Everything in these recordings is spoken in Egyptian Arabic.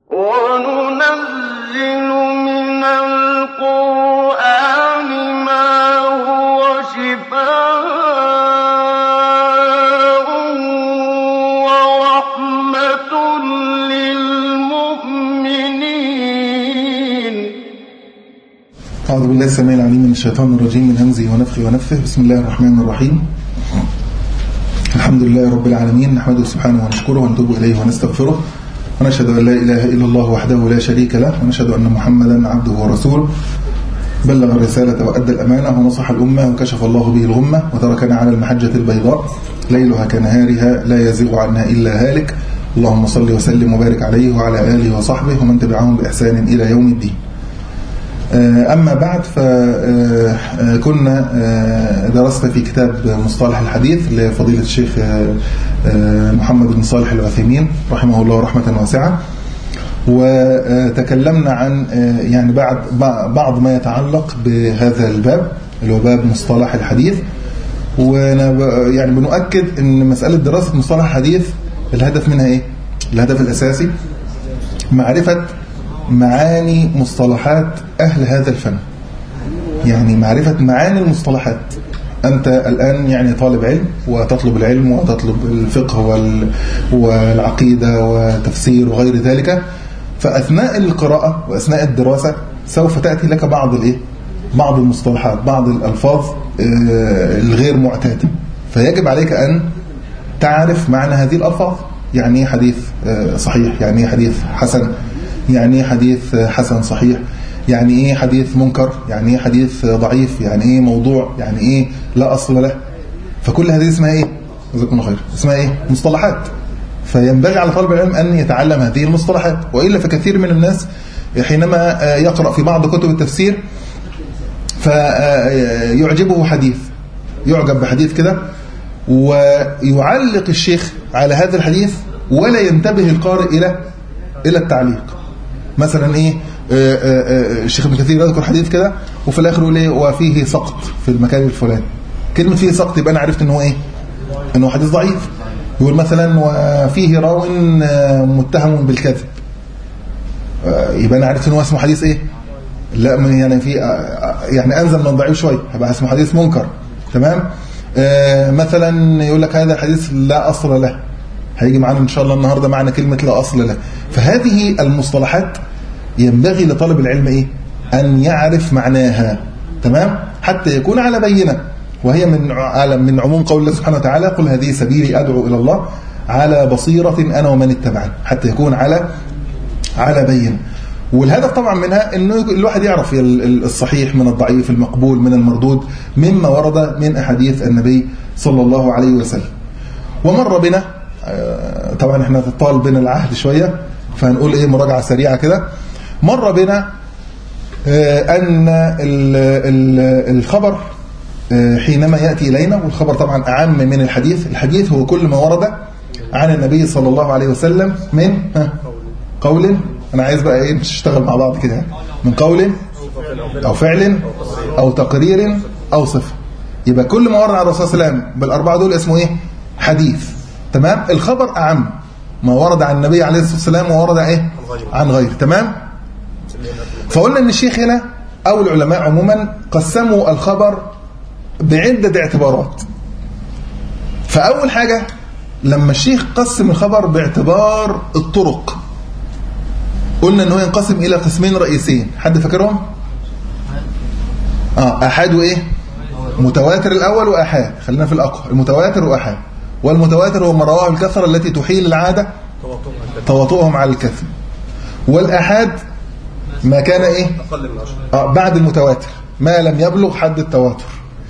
وَنُنَزِّلُ مِنَ الْقُرْآنِ مَا هُوَ شِفَاءٌ وَرَحْمَةٌ لِّلْمُؤْمِنِينَ أعوذ بالله السميع العليم من الشيطان الرجيم من همزه ونفخه ونفثه بسم الله الرحمن الرحيم الحمد لله رب العالمين نحمده سبحانه ونشكره ونتوب إليه ونستغفره ونشهد أن لا إله إلا الله وحده لا شريك له ونشهد أن محمدا عبده ورسوله بلغ الرسالة وأدى الأمانة ونصح الأمة وكشف الله به الغمة وتركنا على المحجة البيضاء ليلها كنهارها لا يزيغ عنها إلا هالك اللهم صل وسلم وبارك عليه وعلى آله وصحبه ومن تبعهم بإحسان إلى يوم الدين أما بعد فكنا درسنا في كتاب مصطلح الحديث لفضيلة الشيخ محمد بن صالح العثيمين رحمه الله رحمة واسعة وتكلمنا عن يعني بعد بعض ما يتعلق بهذا الباب اللي هو باب مصطلح الحديث ويعني بنؤكد ان مسألة دراسة مصطلح الحديث الهدف منها ايه الهدف الاساسي معرفة معاني مصطلحات أهل هذا الفن يعني معرفة معاني المصطلحات أنت الآن يعني طالب علم وتطلب العلم وتطلب الفقه وال... والعقيدة وتفسير وغير ذلك فأثناء القراءة وأثناء الدراسة سوف تأتي لك بعض الإيه؟ بعض المصطلحات بعض الألفاظ الغير معتادة فيجب عليك أن تعرف معنى هذه الألفاظ يعني حديث صحيح يعني حديث حسن يعني ايه حديث حسن صحيح يعني ايه حديث منكر يعني ايه حديث ضعيف يعني ايه موضوع يعني ايه لا اصل له فكل هذه اسمها ايه جزاكم الله خير اسمها ايه مصطلحات فينبغي على طالب العلم ان يتعلم هذه المصطلحات والا فكثير من الناس حينما يقرا في بعض كتب التفسير فيعجبه حديث يعجب بحديث كده ويعلق الشيخ على هذا الحديث ولا ينتبه القارئ الى الى التعليق مثلا ايه آآ آآ الشيخ ابن كثير يذكر حديث كده وفي الاخر يقول ايه وفيه سقط في المكان الفلاني كلمه فيه سقط يبقى انا عرفت ان هو ايه انه حديث ضعيف يقول مثلا وفيه راو متهم بالكذب يبقى انا عرفت ان هو اسمه حديث ايه لا يعني في يعني انزل من ضعيف شويه هيبقى اسمه حديث منكر تمام مثلا يقول لك هذا الحديث لا اصل له هيجي معانا ان شاء الله النهارده معنا كلمه لا اصل له فهذه المصطلحات ينبغي لطالب العلم ايه ان يعرف معناها تمام حتى يكون على بينه وهي من على من عموم قول الله سبحانه وتعالى قل هذه سبيلي ادعو الى الله على بصيره انا ومن اتبعني حتى يكون على على بينه والهدف طبعا منها انه الواحد يعرف الصحيح من الضعيف المقبول من المردود مما ورد من احاديث النبي صلى الله عليه وسلم ومر بنا طبعا احنا طال بنا العهد شوية فهنقول ايه مراجعة سريعة كده مر بنا ان الخبر حينما يأتي إلينا والخبر طبعا أعم من الحديث الحديث هو كل ما ورد عن النبي صلى الله عليه وسلم من قول أنا عايز بقى ايه نشتغل مع بعض كده من قول أو فعل أو تقرير أو صفة يبقى كل ما ورد عن الرسول صلى الله عليه وسلم بالأربعة دول اسمه ايه حديث تمام الخبر أعم ما ورد عن النبي عليه الصلاة والسلام وورد ايه عن غير تمام فقلنا ان الشيخ هنا او العلماء عموما قسموا الخبر بعدة اعتبارات فأول حاجة لما الشيخ قسم الخبر باعتبار الطرق قلنا ان هو ينقسم الى قسمين رئيسيين حد فاكرهم اه احاد وايه متواتر الاول واحاد خلينا في الاقوى المتواتر واحاد والمتواتر هو ما رواه الكثرة التي تحيل العادة تواطؤهم على الكثر والأحاد ما كان إيه آه بعد المتواتر ما لم يبلغ حد التواتر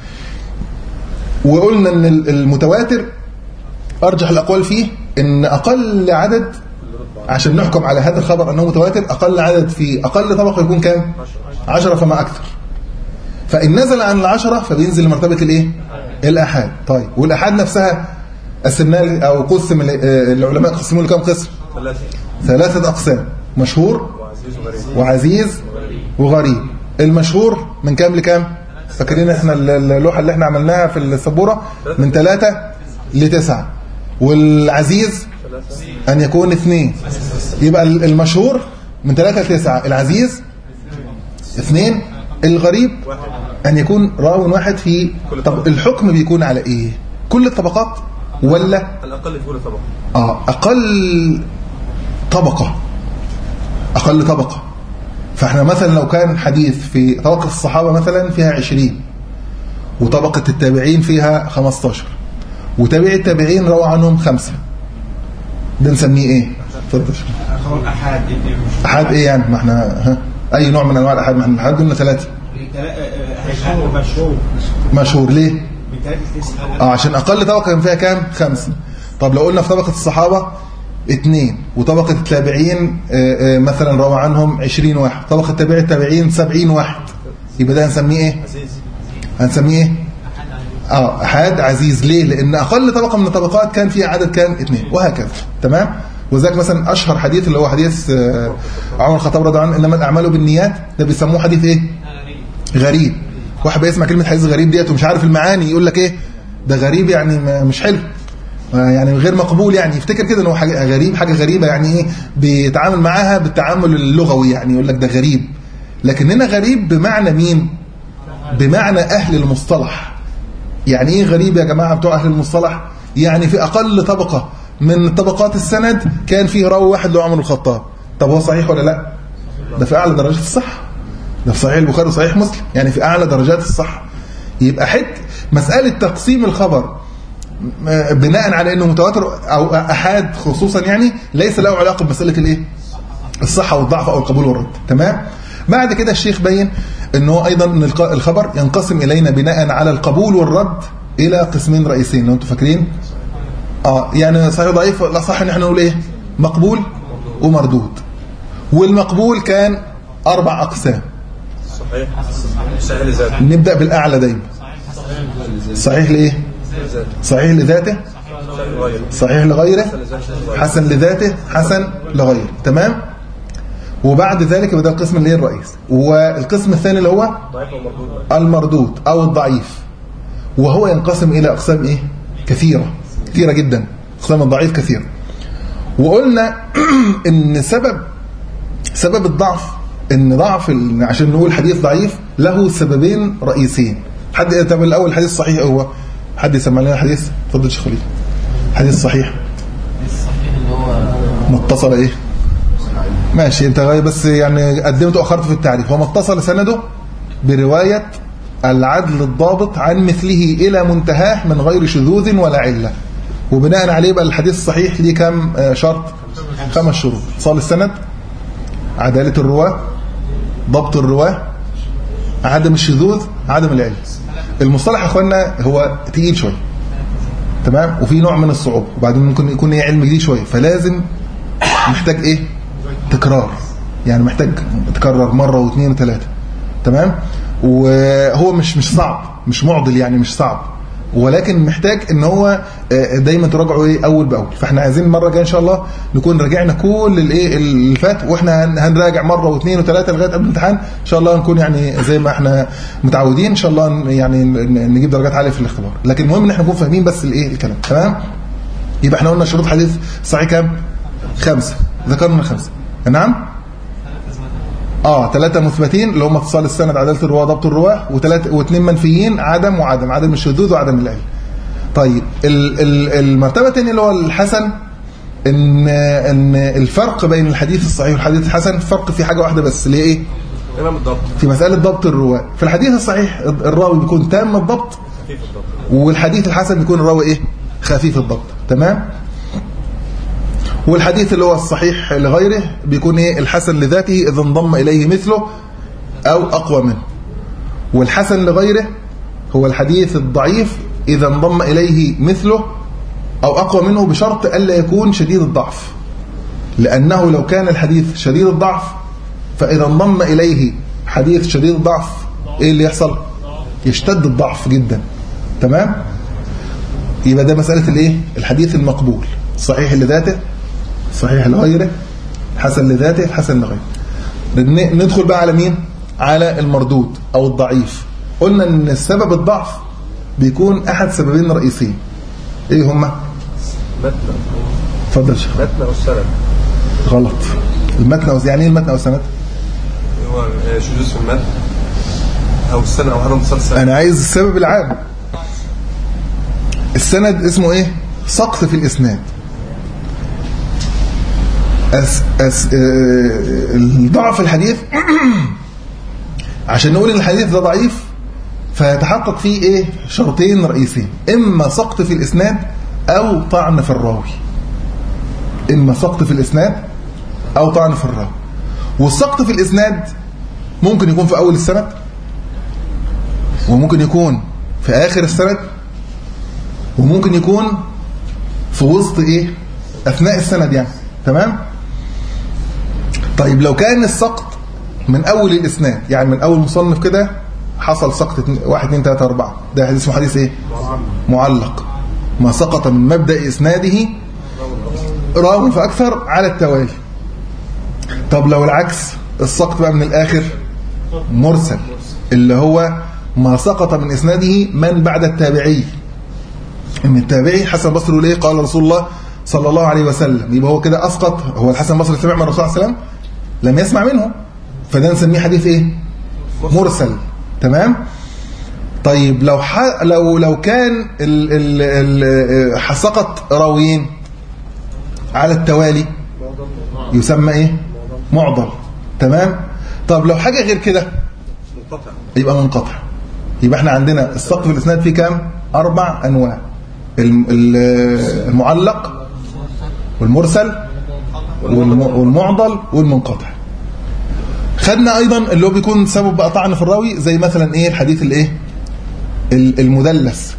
وقلنا أن المتواتر أرجح الأقوال فيه أن أقل عدد عشان نحكم على هذا الخبر أنه متواتر أقل عدد في أقل طبقة يكون كام عشرة فما أكثر فإن نزل عن العشرة فبينزل لمرتبة الإيه الأحاد طيب والأحاد نفسها قسمناه او قسم العلماء قسموا له كام قسم ثلاثه اقسام مشهور وعزيز وغريب المشهور من كام لكام فاكرين احنا اللوحه اللي احنا عملناها في السبوره من ثلاثة لتسعة والعزيز أن يكون اثنين يبقى المشهور من ثلاثة لتسعة العزيز اثنين الغريب أن يكون راو واحد في طب الحكم بيكون على إيه كل الطبقات ولا الأقل في كل طبقة آه أقل طبقة أقل طبقة فإحنا مثلا لو كان حديث في طبقة الصحابة مثلا فيها 20 وطبقة التابعين فيها 15 وتابعي التابعين روى عنهم خمسة ده نسميه ايه اتفضل أحد احاد ايه يعني ما احنا ها اي نوع من انواع الاحاد ما احنا الاحاد قلنا ثلاثة مشهور مشهور مشهور ليه بتاعت تسعة اه عشان اقل طبقة كان فيها كام خمسة طب لو قلنا في طبقة الصحابة اثنين وطبقة التابعين آه، آه، مثلا روى عنهم 20 واحد طبقة تابعي التابعين 70 واحد يبقى ده هنسميه ايه عزيز هنسميه ايه اه احاد عزيز ليه لان اقل طبقه من الطبقات كان فيها عدد كام اثنين وهكذا تمام وذلك مثلا اشهر حديث اللي هو حديث آه، عمر الخطاب رضي الله عنه انما الاعمال بالنيات ده بيسموه حديث ايه غريب واحد بيسمع كلمه حديث غريب ديت ومش عارف المعاني يقول لك ايه ده غريب يعني ما- مش حلو آه، يعني غير مقبول يعني يفتكر كده ان هو حاجه غريب حاجه غريبه يعني ايه بيتعامل معاها بالتعامل اللغوي يعني يقول لك ده غريب لكن هنا غريب بمعنى مين بمعنى اهل المصطلح يعني ايه غريب يا جماعه بتوع اهل المصطلح يعني في اقل طبقه من طبقات السند كان فيه راوي واحد له عمر الخطاب طب هو صحيح ولا لا ده في اعلى درجات الصحه ده في صحيح البخاري وصحيح مسلم يعني في اعلى درجات الصحه يبقى حت مساله تقسيم الخبر م- بناء على انه متواتر او احاد خصوصا يعني ليس له علاقه بمساله الايه الصحه والضعف او القبول والرد تمام بعد كده الشيخ بين ان هو ايضا ان الق- الخبر ينقسم الينا بناء على القبول والرد الى قسمين رئيسيين لو انتم فاكرين اه يعني صحيح ضعيف لا صح ان احنا نقول ايه مقبول ومردود والمقبول كان اربع اقسام صحيح سهل ذاته نبدا بالاعلى دايما صحيح لايه صحيح لذاته سهل غير صحيح لغيره حسن لذاته حسن لغيره تمام وبعد ذلك يبقى ده القسم اللي هي الرئيس والقسم الثاني اللي هو ضعيف ومردود المردود او الضعيف وهو ينقسم الى اقسام ايه كثيره كثيره جدا اقسام الضعيف كثيره وقلنا ان سبب سبب الضعف ان ضعف ال- عشان نقول حديث ضعيف له سببين رئيسيين حد طب الاول الحديث الصحيح هو حد يسمع لنا حديث اتفضل يا شيخ خليل حديث صحيح الصحيح اللي هو متصل ايه ماشي انت غاية بس يعني قدمت واخرت في التعريف هو متصل سنده برواية العدل الضابط عن مثله الى منتهاه من غير شذوذ ولا علة وبناء عليه بقى الحديث الصحيح ليه كام آه، شرط خمس شروط اتصال السند عدالة الرواة ضبط الرواة عدم الشذوذ عدم العلة المصطلح يا اخوانا هو تقيل شويه تمام وفي نوع من الصعوبة وبعدين ممكن يكون ايه علم جديد شوية فلازم محتاج ايه تكرار يعني محتاج تكرر مرة واثنين وثلاثة تمام وهو مش مش صعب مش معضل يعني مش صعب ولكن محتاج ان هو آه، دايما تراجعه ايه اول باول فاحنا عايزين المره الجايه ان شاء الله نكون راجعنا كل الايه اللي فات واحنا هن- هنراجع مره واثنين وثلاثه لغايه قبل الامتحان ان شاء الله نكون يعني زي ما احنا متعودين ان شاء الله ن- يعني ن- نجيب درجات عاليه في الاختبار لكن المهم ان احنا نكون فاهمين بس الايه الكلام تمام يبقى احنا قلنا شروط حديث صحيح كام خمسه ذكرنا خمسه نعم اه ثلاثة مثبتين اللي هم اتصال السند عدالة الرواة ضبط الرواة وثلاثة واثنين منفيين عدم وعدم عدم الشذوذ وعدم العلم طيب ال ال المرتبة الثانية اللي هو الحسن ان ان الفرق بين الحديث الصحيح والحديث الحسن فرق في حاجة واحدة بس اللي هي ايه تمام الضبط في مسألة ضبط الرواة في الحديث الصحيح الراوي بيكون تام الضبط خفيف الضبط والحديث الحسن بيكون الراوي ايه خفيف الضبط تمام والحديث اللي هو الصحيح لغيره بيكون ايه الحسن لذاته اذا انضم اليه مثله او اقوى منه والحسن لغيره هو الحديث الضعيف اذا انضم اليه مثله او اقوى منه بشرط الا يكون شديد الضعف لانه لو كان الحديث شديد الضعف فاذا انضم اليه حديث شديد الضعف ايه اللي يحصل يشتد الضعف جدا تمام يبقى ده مسألة الايه الحديث المقبول صحيح لذاته صحيح لغيره حسن لذاته حسن لغيره ن- ندخل بقى على مين على المردود او الضعيف قلنا ان السبب الضعف بيكون احد سببين رئيسيين ايه هما اتفضل يا شيخ متن او السند غلط المتن أو يعني ايه المتن او السند هو آه، شذوذ في المتن او السنه او عدم مسلسل انا عايز السبب العام السند اسمه ايه سقط في الاسناد أس أس آه، الضعف الحديث عشان نقول ان الحديث ده ضعيف فيتحقق فيه ايه شرطين رئيسيين اما سقط في الاسناد او طعن في الراوي اما سقط في الاسناد او طعن في الراوي والسقط في الاسناد ممكن يكون في اول السند وممكن يكون في آخر السند وممكن يكون في وسط إيه أثناء السند يعني تمام طيب لو كان السقط من أول الإسناد يعني من أول مصنف كده حصل سقط اتنين- واحد اثنين ثلاثة أربعة ده حديث اسمه حديث إيه معلق ما سقط من مبدأ إسناده راو فأكثر على التوالي طب لو العكس السقط بقى من الآخر مرسل اللي هو ما سقط من إسناده من بعد التابعي ان التابعي حسن البصري يقول ايه قال رسول الله صلى الله عليه وسلم يبقى هو كده اسقط هو الحسن البصري سمع من الرسول صلى الله عليه وسلم لم يسمع منه فده نسميه حديث ايه مرسل تمام طيب لو ح... لو لو كان ال... ال... ال... سقط راويين على التوالي يسمى ايه معضل تمام طب لو حاجه غير كده منقطع يبقى منقطع يبقى احنا عندنا السقط في الاسناد فيه كام اربع انواع الم- ال- المعلق والمرسل والم- والمعضل والمنقطع خدنا ايضا اللي هو بيكون سبب بقى طعن في الراوي زي مثلا ايه الحديث الايه ال- المدلس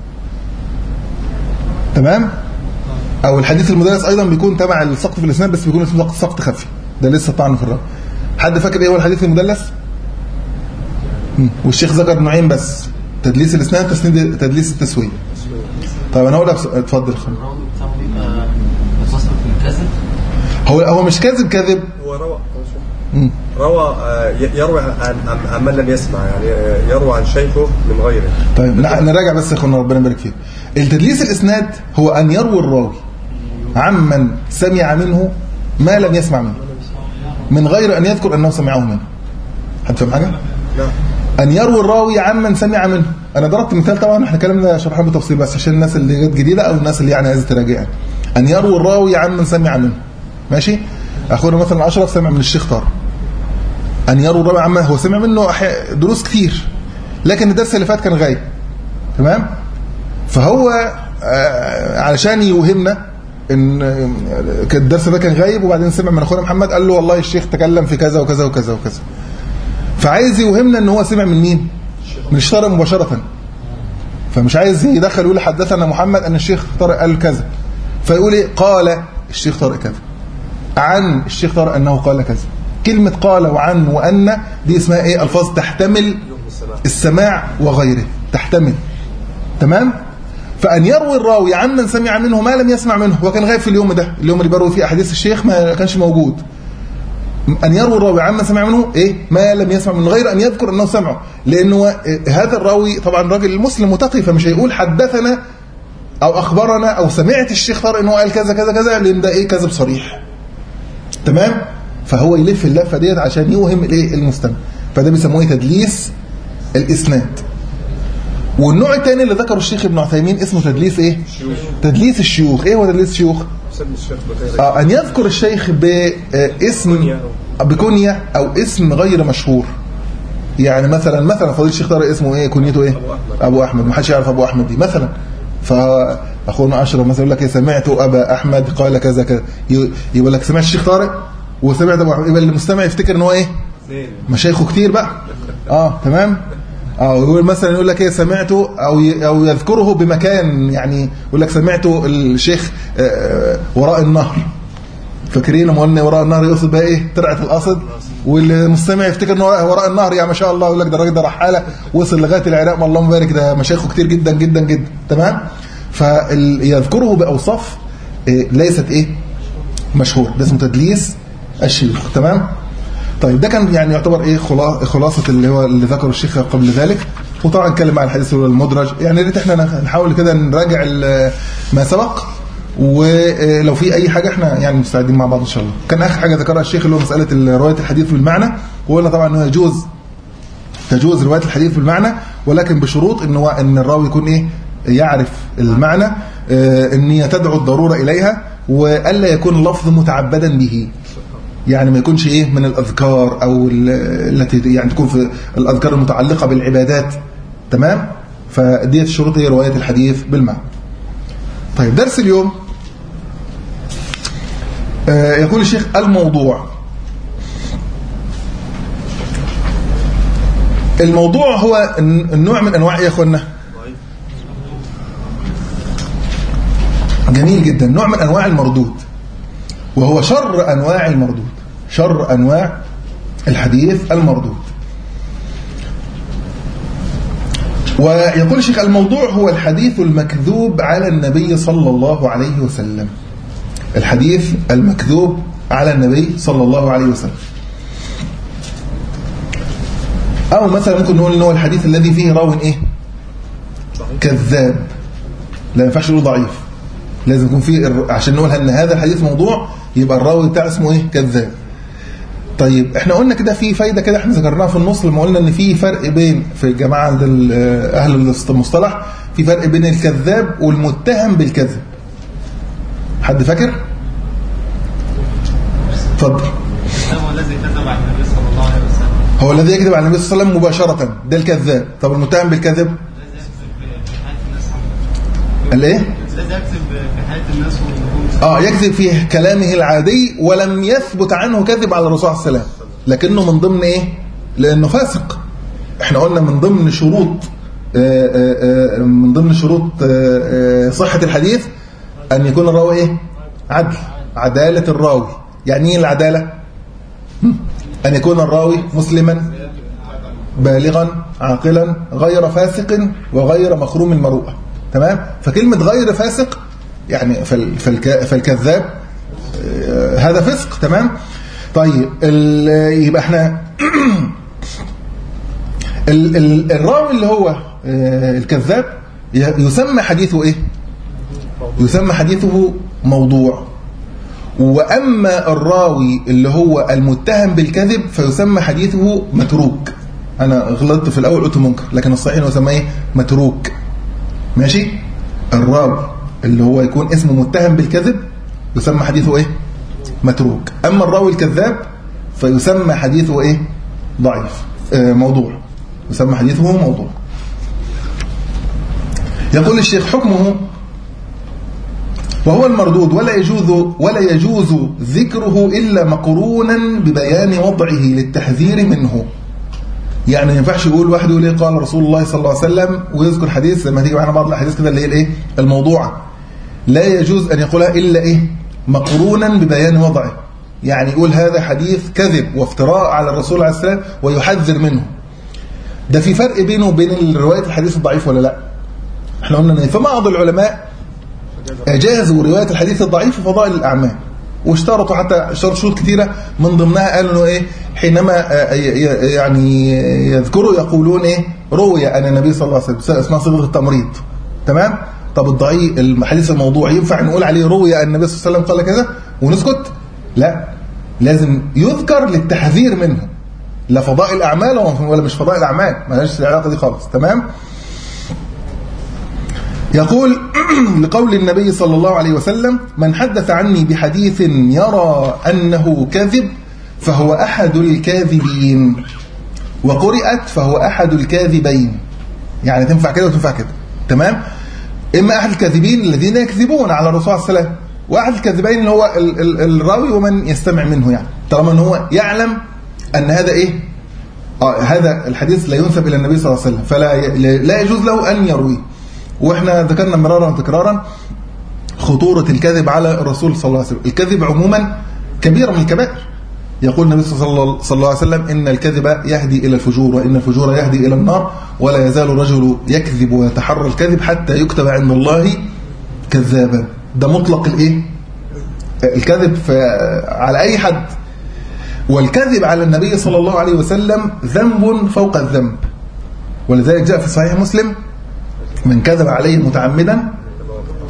تمام او الحديث المدلس ايضا بيكون تبع السقط في الاسناد بس بيكون اسمه سقط خفي ده لسه طعن في الراوي حد فاكر ايه هو الحديث المدلس مم. والشيخ ذكر نوعين بس تدليس الاسناد تسنيد تدليس التسويه طيب انا هقول لك سؤال. اتفضل خالد. الراوي بتاعه بيبقى متصل في الكذب هو هو مش كاذب كاذب هو روى مم. روى آه، ي- يروي عن عن عن من لم يسمع يعني آه، يروى عن شيخه من غيره طيب نع- نراجع بس يا اخوانا ربنا يبارك فيك التدليس الاسناد هو ان يروي الراوي عمن سمع منه ما لم يسمع منه من غير ان يذكر انه سمعه منه حد فاهم حاجه لا ان يروي الراوي عمن سمع منه انا ضربت مثال طبعا احنا كلامنا شرحناه بالتفصيل بس عشان الناس اللي جت جديده او الناس اللي يعني عايزه تراجع يعني. ان يروي الراوي عمن سمع منه ماشي اخونا مثلا اشرف سمع من الشيخ طارق ان يروي الراوي عمن هو سمع منه أحياء دروس كتير لكن الدرس اللي فات كان غايب تمام فهو آه، علشان يوهمنا ان آه، كان الدرس ده كان غايب وبعدين سمع من اخونا محمد قال له والله الشيخ تكلم في كذا وكذا وكذا وكذا فعايز يوهمنا ان هو سمع من مين من الشيخ طارق مباشره فمش عايز يدخل يقول حدثنا محمد ان الشيخ طارق قال كذا فيقول ايه قال الشيخ طارق كذا عن الشيخ طارق انه قال كذا كلمه قال وعن وان دي اسمها ايه الفاظ تحتمل السماع وغيره تحتمل تمام فأن يروي الراوي عمن سمع منه ما لم يسمع منه هو كان غايب في اليوم ده اليوم اللي بيروي فيه أحاديث الشيخ ما كانش موجود أن يروي الراوي عمن سمع منه إيه ما لم يسمع من غير أن يذكر أنه سمعه لأنه إيه، هذا الراوي طبعا راجل مسلم متقي فمش هيقول حدثنا أو أخبرنا أو سمعت الشيخ طارق أنه قال كذا كذا كذا لأن ده إيه كذب صريح تمام فهو يلف اللفة ديت عشان يوهم الإيه المستمع فده بيسموه تدليس الإسناد والنوع الثاني اللي ذكره الشيخ ابن عثيمين اسمه تدليس ايه تدليس الشيوخ ايه هو تدليس الشيوخ سمي الشيخ بغيره آه ان يذكر الشيخ باسم كنية. بكنية او اسم غير مشهور يعني مثلا مثلا فضيل الشيخ طارق اسمه ايه كنيته ايه ابو احمد ما حدش يعرف ابو احمد دي مثلا فاخونا اشرف مثلا يقول لك إيه سمعت ابا احمد قال كذا كذا ي- يقول لك سمعت الشيخ طارق وسمعت ابو احمد يبقى المستمع يفتكر ان هو ايه اثنين مشايخه كتير بقى اه تمام اه يقول مثلا يقول لك ايه سمعته او ي- او يذكره بمكان يعني يقول لك سمعته الشيخ آه، وراء النهر فاكرين لما قلنا وراء النهر يقصد بقى ايه ترعه القصد والمستمع يفتكر ان وراء وراء النهر يا ما شاء الله يقول لك ده الراجل ده رحاله وصل لغايه العراق ما اللهم بارك ده مشايخه كتير جدا جدا جدا تمام فيذكره باوصاف إيه ليست ايه مشهور ده اسمه تدليس الشيوخ تمام طيب ده كان يعني يعتبر ايه خلا- خلاصه اللي هو اللي ذكره الشيخ قبل ذلك وطبعا اتكلم عن الحديث المدرج يعني يا ريت احنا نحاول كده نراجع ال- ما سبق ولو في اي حاجه احنا يعني مستعدين مع بعض ان شاء الله كان اخر حاجه ذكرها الشيخ اللي هو مساله روايه الحديث بالمعنى وقلنا طبعا انه يجوز تجوز روايه الحديث بالمعنى ولكن بشروط ان هو ان الراوي يكون ايه يعرف المعنى آه، ان هي تدعو الضروره اليها والا يكون اللفظ متعبدا به يعني ما يكونش ايه من الاذكار او ال- التي يعني تكون في الاذكار المتعلقه بالعبادات تمام فديت الشروط هي روايه الحديث بالمعنى طيب درس اليوم آه، يقول الشيخ الموضوع الموضوع هو الن- النوع من انواع ايه يا اخوانا جميل جدا نوع من انواع المردود وهو شر انواع المردود شر انواع الحديث المردود ويقول الشيخ الموضوع هو الحديث المكذوب على النبي صلى الله عليه وسلم الحديث المكذوب على النبي صلى الله عليه وسلم أو مثلا ممكن نقول إن هو الحديث الذي فيه راو إيه كذاب لا ينفعش نقول ضعيف لازم يكون فيه عشان نقول ان هذا الحديث موضوع يبقى الراوي بتاعه اسمه ايه كذاب طيب احنا قلنا كده في فايده كده احنا ذكرناها في النص لما قلنا ان في فرق بين في الجماعه عند ال- اهل المصطلح في فرق بين الكذاب والمتهم بالكذب حد فاكر اتفضل هو الذي كذب على النبي صلى الله عليه وسلم هو الذي يكذب على النبي صلى الله عليه وسلم مباشره ده الكذاب طب المتهم بالكذب الذي يكذب في حياة الناس عن- الايه الذي يكذب في حياة الناس وهم اه يكذب في كلامه العادي ولم يثبت عنه كذب على الرسول صلى الله عليه وسلم لكنه من ضمن ايه لانه فاسق احنا قلنا من ضمن شروط آه، آه، آه، من ضمن شروط آه، آه، صحة الحديث ان يكون الراوي ايه عدل عدالة الراوي يعني ايه العدالة هم؟ ان يكون الراوي مسلما بالغا عاقلا غير فاسق وغير مخروم المروءه تمام فكلمه غير فاسق يعني فال- فالك- فالكذاب آه، هذا فسق تمام طيب ال- يبقى احنا ال- ال- الراوي اللي هو آه، الكذاب ي- يسمى حديثه ايه يسمى حديثه موضوع واما الراوي اللي هو المتهم بالكذب فيسمى حديثه متروك انا غلطت في الاول قلت منكر لكن الصحيح انه يسمى ايه متروك ماشي الراوي اللي هو يكون اسمه متهم بالكذب يسمى حديثه ايه متروك اما الراوي الكذاب فيسمى حديثه ايه ضعيف آه موضوع يسمى حديثه موضوع يقول الشيخ حكمه وهو المردود ولا يجوز ولا يجوز ذكره الا مقرونا ببيان وضعه للتحذير منه يعني ما ينفعش يقول واحد يقول ايه قال رسول الله صلى الله عليه وسلم ويذكر حديث لما تيجي معانا بعض الاحاديث كده اللي هي الايه الموضوعه لا يجوز ان يقولها الا ايه مقرونا ببيان وضعه يعني يقول هذا حديث كذب وافتراء على الرسول عليه السلام ويحذر منه ده في فرق بينه وبين روايه الحديث الضعيف ولا لا احنا قلنا ان فبعض العلماء اجازوا روايه الحديث الضعيف في فضائل الاعمال واشترطوا حتى اشترطوا شروط كثيره من ضمنها قالوا انه ايه حينما آه، ي- ي- يعني يذكروا يقولون ايه روي ان النبي صلى الله عليه وسلم اسمها صيغه التمريض تمام طب الضعيف الحديث الموضوع ينفع نقول عليه روي ان النبي صلى الله عليه وسلم قال كذا ونسكت لا لازم يذكر للتحذير منه لا فضائل اعمال ولا مش فضائل اعمال مالهاش العلاقه دي خالص تمام يقول لقول النبي صلى الله عليه وسلم من حدث عني بحديث يرى أنه كذب فهو أحد الكاذبين وقرئت فهو أحد الكاذبين يعني تنفع كده وتنفع كده تمام إما أحد الكاذبين الذين يكذبون على الرسول صلى الله عليه وسلم وأحد الكاذبين اللي هو ال- ال- الراوي ومن يستمع منه يعني طالما أن هو يعلم أن هذا إيه آه هذا الحديث لا ينسب إلى النبي صلى الله عليه وسلم فلا ي- لا يجوز له أن يرويه واحنا ذكرنا مرارا وتكرارا خطورة الكذب على الرسول صلى الله عليه وسلم الكذب عموما كبيرة من الكبائر يقول النبي صلى الله, صلى الله عليه وسلم إن الكذب يهدي إلى الفجور وإن الفجور يهدي إلى النار ولا يزال الرجل يكذب ويتحرى الكذب حتى يكتب عند الله كذابا ده مطلق الإيه الكذب في- على أي حد والكذب على النبي صلى الله عليه وسلم ذنب فوق الذنب ولذلك جاء في صحيح مسلم من كذب عليه متعمدا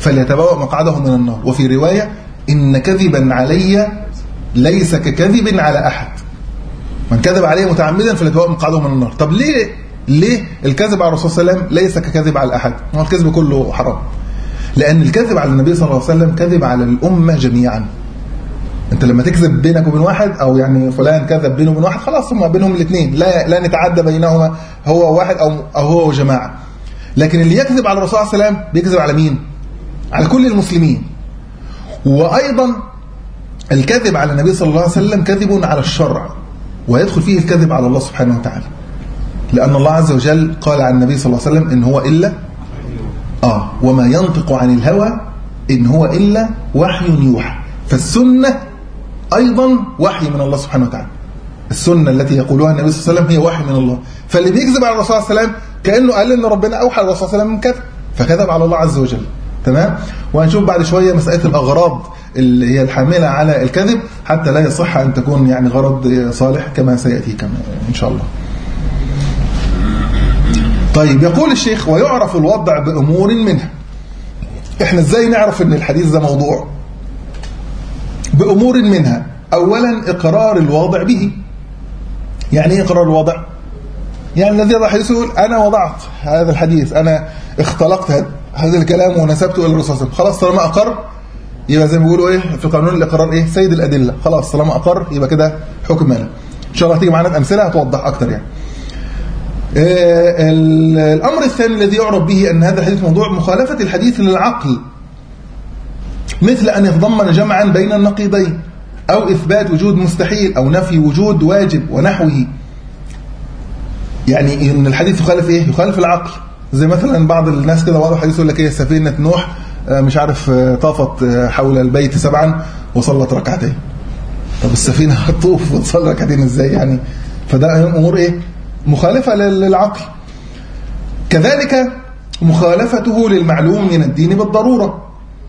فليتبوأ مقعده من النار وفي رواية إن كذبا علي ليس ككذب على أحد من كذب عليه متعمدا فليتبوأ مقعده من النار طب ليه ليه الكذب على الرسول صلى الله عليه وسلم ليس ككذب على أحد هو الكذب كله حرام لأن الكذب على النبي صلى الله عليه وسلم كذب على الأمة جميعا انت لما تكذب بينك وبين واحد او يعني فلان كذب بينه وبين واحد خلاص هم بينهم الاثنين لا لا نتعدى بينهما هو واحد او او هو وجماعه لكن اللي يكذب على الرسول صلى الله عليه وسلم بيكذب على مين على كل المسلمين وايضا الكذب على النبي صلى الله عليه وسلم كذب على الشرع ويدخل فيه الكذب على الله سبحانه وتعالى لان الله عز وجل قال عن النبي صلى الله عليه وسلم ان هو الا اه وما ينطق عن الهوى ان هو الا وحي يوحى فالسنه ايضا وحي من الله سبحانه وتعالى السنه التي يقولها النبي صلى الله عليه وسلم هي وحي من الله فاللي بيكذب على الرسول صلى الله عليه وسلم كانه قال ان ربنا اوحى للرسول صلى الله عليه وسلم كذب فكذب على الله عز وجل تمام وهنشوف بعد شويه مساله الاغراض اللي هي الحامله على الكذب حتى لا يصح ان تكون يعني غرض صالح كما سياتي كما ان شاء الله طيب يقول الشيخ ويعرف الوضع بامور منها احنا ازاي نعرف ان الحديث ده موضوع بأمور منها أولا إقرار الواضع به يعني إيه إقرار الواضع يعني الذي يضع الحديث يقول أنا وضعت هذا الحديث أنا اختلقت هذا الكلام ونسبته إلى الرسول صلى الله عليه وسلم خلاص طالما أقر يبقى زي ما بيقولوا إيه في قانون الإقرار إيه سيد الأدلة خلاص طالما أقر يبقى كده حكم ماله إن شاء الله هتيجي معانا بأمثلة هتوضح أكتر يعني الأمر الثاني الذي يعرف به أن هذا الحديث موضوع مخالفة الحديث للعقل مثل أن يتضمن جمعا بين النقيضين أو إثبات وجود مستحيل أو نفي وجود واجب ونحوه يعني إن الحديث يخالف إيه؟ يخالف العقل زي مثلا بعض الناس كده واضح حديث يقول لك إيه سفينة نوح مش عارف طافت حول البيت سبعا وصلت ركعتين طب السفينة هتطوف وتصلي ركعتين إزاي يعني فده أمور إيه مخالفة للعقل كذلك مخالفته للمعلوم من الدين بالضرورة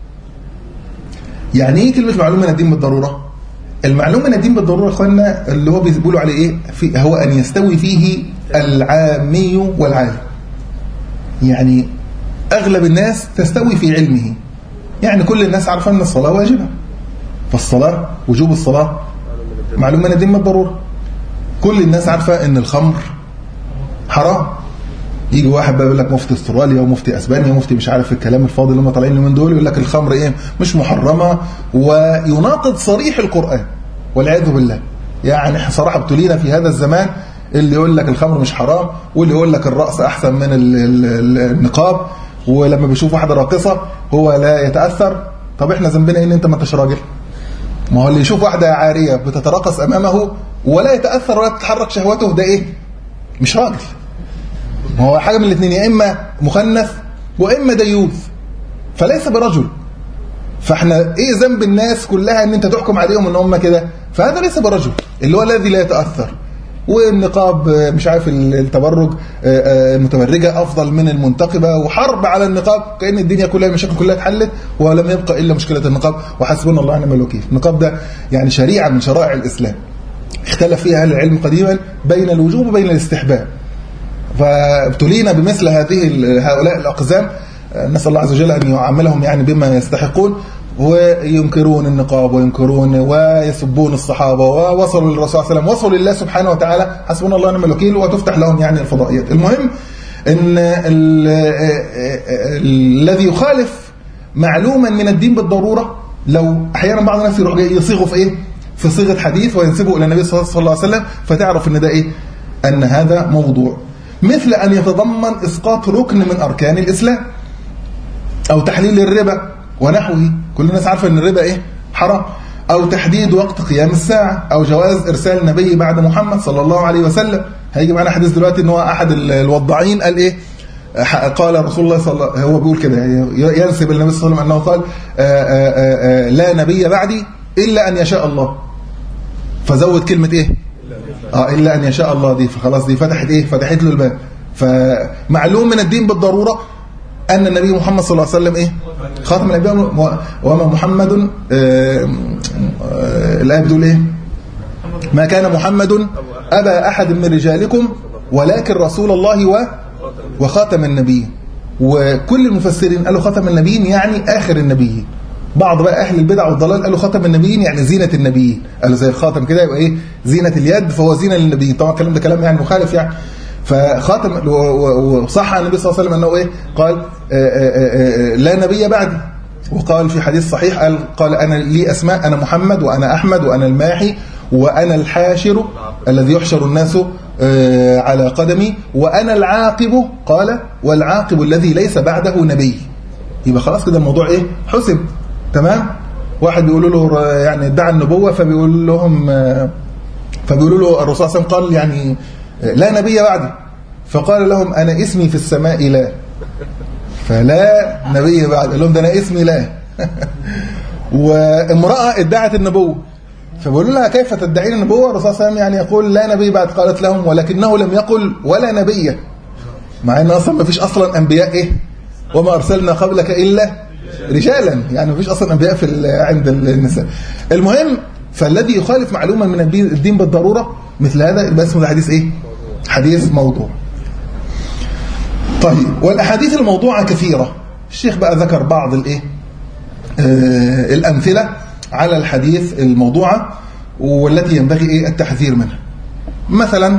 يعني ايه كلمه معلوم من الدين بالضروره المعلوم من الدين بالضروره يا اخوانا اللي هو بيقولوا عليه ايه في هو ان يستوي فيه العامي والعالم يعني اغلب الناس تستوي في علمه يعني كل الناس عارفه ان الصلاه واجبه فالصلاه وجوب الصلاه معلوم من الدين بالضروره كل الناس عارفه ان الخمر حرام يجي واحد بقى يقول لك مفتي استراليا ومفتي اسبانيا ومفتي مش عارف الكلام الفاضي اللي هم طالعين من دول يقول لك الخمر ايه مش محرمه ويناقض صريح القران والعياذ بالله يعني صراحه ابتلينا في هذا الزمان اللي يقول لك الخمر مش حرام واللي يقول لك الرقص احسن من النقاب ولما بيشوف واحده راقصه هو لا يتاثر طب احنا ذنبنا ايه ان انت ما انتش راجل ما هو اللي يشوف واحده عاريه بتتراقص امامه ولا يتاثر ولا تتحرك شهوته ده ايه مش راجل ما هو حاجه من الاثنين يا اما مخنث واما ديوث فليس برجل فاحنا ايه ذنب الناس كلها ان انت تحكم عليهم ان هم كده فهذا ليس برجل اللي هو الذي لا يتاثر والنقاب مش عارف التبرج المتبرجه افضل من المنتقبه وحرب على النقاب كان الدنيا كلها المشاكل كلها اتحلت ولم يبقى الا مشكله النقاب وحسبنا الله ونعم الوكيل النقاب ده يعني شريعه من شرائع الاسلام اختلف فيها اهل العلم قديما بين الوجوب وبين الاستحباب فابتلينا بمثل هذه هؤلاء الأقزام نسأل الله عز وجل أن يعاملهم يعني بما يستحقون وينكرون النقاب وينكرون ويسبون الصحابة ووصلوا للرسول صلى الله عليه وسلم وصلوا لله سبحانه وتعالى حسبنا الله ونعم الوكيل وتفتح لهم يعني الفضائيات المهم ان الذي يخالف معلوما من الدين بالضرورة لو احيانا بعض الناس يروح يصيغه في ايه في صيغه حديث وينسبه الى النبي صلى الله عليه وسلم فتعرف ان ده ايه ان هذا موضوع مثل أن يتضمن إسقاط ركن من أركان الإسلام أو تحليل الربا ونحوه كل الناس عارفة أن الربا إيه حرام أو تحديد وقت قيام الساعة أو جواز إرسال نبي بعد محمد صلى الله عليه وسلم هيجي معنا حديث دلوقتي أن هو أحد الوضاعين قال إيه قال رسول الله صلى الله هو بيقول كده ينسب النبي صلى الله عليه وسلم أنه قال آآ آآ لا نبي بعدي إلا أن يشاء الله فزود كلمة إيه اه الا ان يشاء الله دي فخلاص دي فتحت ايه فتحت له الباب فمعلوم من الدين بالضروره ان النبي محمد صلى الله عليه وسلم ايه خاتم الانبياء وما محمد آه آه الايه بتقول ايه ما كان محمد ابا احد من رجالكم ولكن رسول الله و وخاتم النبي وكل المفسرين قالوا خاتم النبيين يعني آخر النبيين بعض بقى أهل البدع والضلال قالوا خاتم النبيين يعني زينة النبيين قالوا زي الخاتم كده يبقى إيه زينة اليد فهو زينة للنبيين طبعا الكلام ده كلام يعني مخالف يعني فخاتم و- و- وصح عن النبي صلى الله عليه وسلم أنه إيه قال آه، آه، آه، آه، لا نبي بعدي وقال في حديث صحيح قال, قال أنا لي أسماء أنا محمد وأنا أحمد وأنا الماحي وأنا الحاشر الذي يحشر الناس آه، على قدمي وأنا العاقب قال والعاقب الذي ليس بعده نبي يبقى خلاص كده الموضوع إيه حسب تمام واحد بيقولوا له آه، يعني ادعى النبوة فبيقول لهم آه، فبيقولوا له الرسول صلى الله عليه وسلم قال يعني آه، لا نبي بعدي فقال لهم أنا اسمي في السماء لا فلا نبي بعد قال لهم ده انا اسمي لا وامراه ادعت النبوه فبيقولوا لها كيف تدعين النبوه الرسول صلى الله عليه وسلم يعني يقول لا نبي بعد قالت لهم ولكنه لم يقل ولا نبي مع ان اصلا ما فيش اصلا انبياء ايه وما ارسلنا قبلك الا رجالا يعني ما فيش اصلا انبياء في ال- عند النساء المهم فالذي يخالف معلومه من الدين الدين بالضروره مثل هذا يبقى اسمه ده حديث ايه حديث موضوع طيب والاحاديث الموضوعه كثيره الشيخ بقى ذكر بعض الايه آه الامثله على الحديث الموضوعه والتي ينبغي ايه التحذير منها مثلا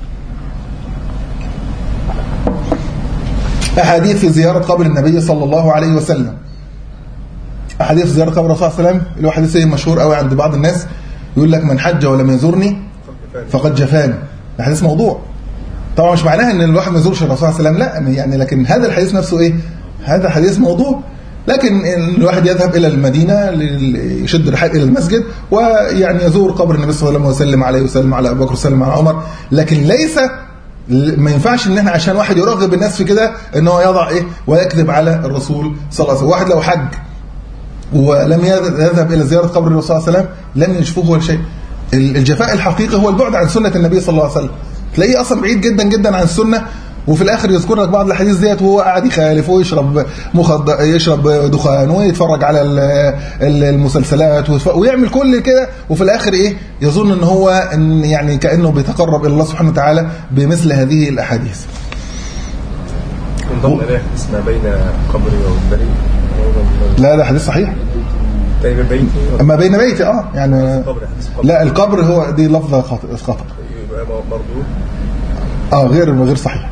احاديث في زياره قبر النبي صلى الله عليه وسلم احاديث في زياره قبر الرسول صلى الله عليه وسلم اللي هو حديث إيه مشهور قوي عند بعض الناس يقول لك من حج ولم يزورني فقد جفاني ده حديث موضوع طبعا مش معناها ان الواحد ما يزورش الرسول صلى الله عليه وسلم لا يعني لكن هذا الحديث نفسه ايه هذا حديث موضوع لكن إن الواحد يذهب الى المدينه لل- يشد الرحال الى المسجد ويعني يزور قبر النبي صلى الله عليه وسلم ويسلم عليه وسلم على ابو بكر وسلم على عمر لكن ليس ما ينفعش ان احنا عشان واحد يرغب الناس في كده ان هو يضع ايه ويكذب على الرسول صلى الله عليه وسلم واحد لو حج ولم يذهب الى زياره قبر الرسول صلى الله عليه وسلم لم يشفوه ولا شيء الجفاء الحقيقي هو البعد عن سنه النبي صلى الله عليه وسلم تلاقيه اصلا بعيد جدا جدا عن السنه وفي الاخر يذكر لك بعض الاحاديث ديت وهو قاعد يخالف ويشرب مخد يشرب دخان ويتفرج على ال- ال- المسلسلات ويتف- ويعمل كل كده وفي الاخر ايه يظن ان هو ان يعني كانه بيتقرب الى الله سبحانه وتعالى بمثل هذه الاحاديث من ضمن الآية اسمها بين قبري ومنبري لا ده حديث صحيح بين بيتي اما بين بيتي اه يعني القبر حديث القبر لا القبر هو دي لفظه خطا خطا يبقى مردود اه غير غير صحيح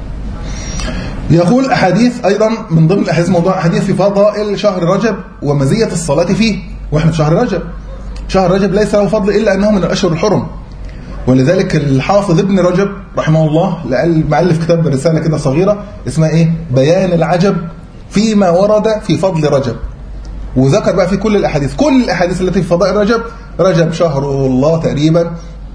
يقول احاديث ايضا من ضمن الاحاديث موضوع احاديث في فضائل شهر رجب ومزيه الصلاه فيه واحنا في شهر رجب شهر رجب ليس له فضل الا انه من الاشهر الحرم ولذلك الحافظ ابن رجب رحمه الله لقال مؤلف كتاب رساله كده صغيره اسمها ايه بيان العجب فيما ورد في فضل رجب وذكر بقى في كل الاحاديث كل الاحاديث التي في فضائل رجب رجب شهر الله تقريبا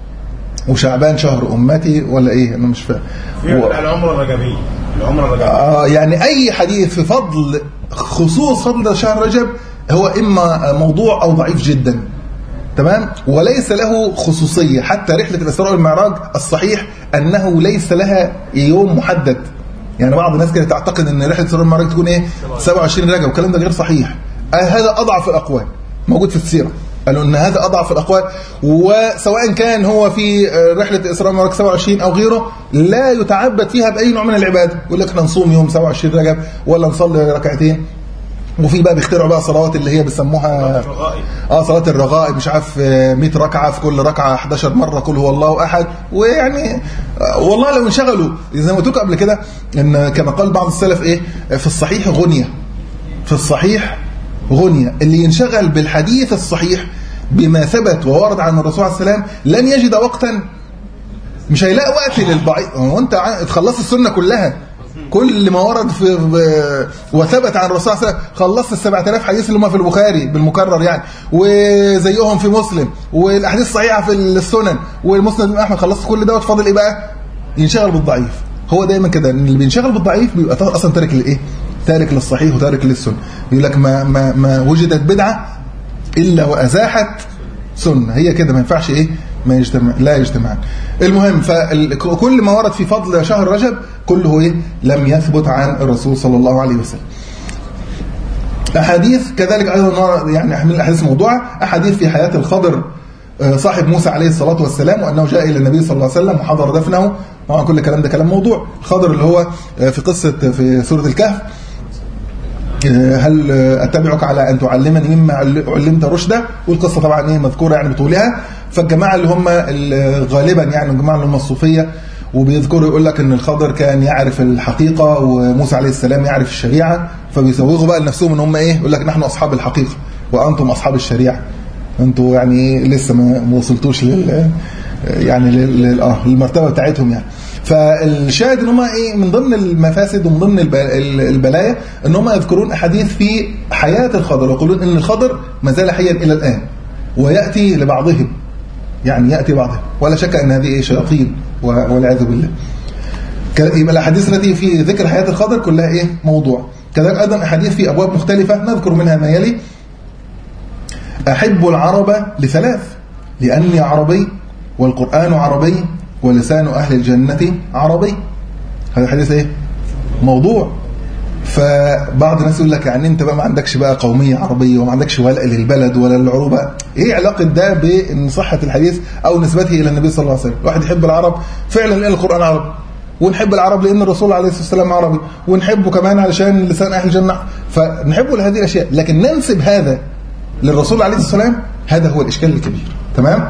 وشعبان شهر امتي ولا ايه انا مش فاهم في و- العمره الرجبيه العمره الرجبيه آه يعني اي حديث في فضل خصوص فضل شهر رجب هو اما موضوع او ضعيف جدا تمام وليس له خصوصيه حتى رحله الاسراء والمعراج الصحيح انه ليس لها يوم محدد يعني بعض الناس كده تعتقد ان رحله الاسراء والمعراج تكون ايه 27 رجب والكلام ده غير صحيح آه هذا اضعف الاقوال موجود في السيره قالوا ان هذا اضعف الاقوال وسواء كان هو في آه، رحله الاسراء والمعراج 27 او غيره لا يتعبد فيها باي نوع من العباده يقول لك احنا نصوم يوم 27 رجب ولا نصلي ركعتين وفي بقى بيخترعوا بقى صلوات اللي هي بيسموها الرغائب اه صلاه الرغائب مش عارف آه، 100 ركعه في كل ركعه 11 مره قل هو الله احد ويعني آه، والله لو انشغلوا زي ما قلت لكم قبل كده ان كما قال بعض السلف ايه في الصحيح غنيه في الصحيح غنيه اللي ينشغل بالحديث الصحيح بما ثبت وورد عن الرسول عليه السلام لن يجد وقتا مش هيلاقي وقت للضعيف هو انت ع- اتخلصت السنه كلها كل ما ورد في ب- وثبت عن الرسول صلى الله عليه وسلم خلصت ال 7000 حديث اللي هم في البخاري بالمكرر يعني وزيهم في مسلم والاحاديث الصحيحه في السنن والمسند الامام احمد خلصت كل دوت فاضل ايه بقى؟ ينشغل بالضعيف هو دايما كده ان اللي بينشغل بالضعيف بيبقى اصلا تارك للايه؟ تارك للصحيح وتارك للسنه يقول لك ما ما ما وجدت بدعه الا وازاحت سنه هي كده ما ينفعش ايه ما يجتمع لا يجتمعان المهم فكل ما ورد في فضل شهر رجب كله ايه لم يثبت عن الرسول صلى الله عليه وسلم احاديث كذلك ايضا ورد- يعني من الاحاديث موضوعه احاديث في حياه الخضر آه، صاحب موسى عليه الصلاه والسلام وانه جاء الى النبي صلى الله عليه وسلم وحضر دفنه طبعا كل الكلام ده كلام موضوع الخضر اللي هو آه، في قصه في سوره الكهف آه، هل آه، اتبعك على ان تعلمني مما عل- علمت رشدا والقصه طبعا ايه مذكوره يعني بطولها فالجماعه اللي هم ال- غالبا يعني الجماعه اللي هم الصوفيه وبيذكروا يقول لك ان الخضر كان يعرف الحقيقه وموسى عليه السلام يعرف الشريعه فبيسوغوا بقى لنفسهم ان هم ايه يقول لك نحن اصحاب الحقيقه وانتم اصحاب الشريعه انتوا يعني إيه لسه ما ما وصلتوش لل يعني لل- لل- اه المرتبه بتاعتهم يعني فالشاهد ان هم ايه من ضمن المفاسد ومن ضمن الب- ال- البلايا ان هم يذكرون احاديث في حياه الخضر ويقولون ان الخضر ما زال حيا الى الان وياتي لبعضهم يعني ياتي بعضهم ولا شك ان هذه ايه شياطين و- والعياذ بالله ك- يبقى الاحاديث التي في ذكر حياه الخضر كلها ايه موضوع كذلك ايضا احاديث في ابواب مختلفه نذكر منها ما يلي أحب العرب لثلاث لأني عربي والقرآن عربي ولسان أهل الجنة عربي هذا حديث إيه؟ موضوع فبعض الناس يقول لك يعني انت بقى ما عندكش بقى قوميه عربيه وما عندكش ولاء للبلد ولا للعروبه ايه علاقه ده بان صحه الحديث او نسبته الى النبي صلى الله عليه وسلم الواحد يحب العرب فعلا لان القران عربي ونحب العرب لان الرسول عليه الصلاه والسلام عربي ونحبه كمان علشان لسان اهل الجنه فنحبه لهذه الاشياء لكن ننسب هذا للرسول عليه الصلاه والسلام هذا هو الاشكال الكبير تمام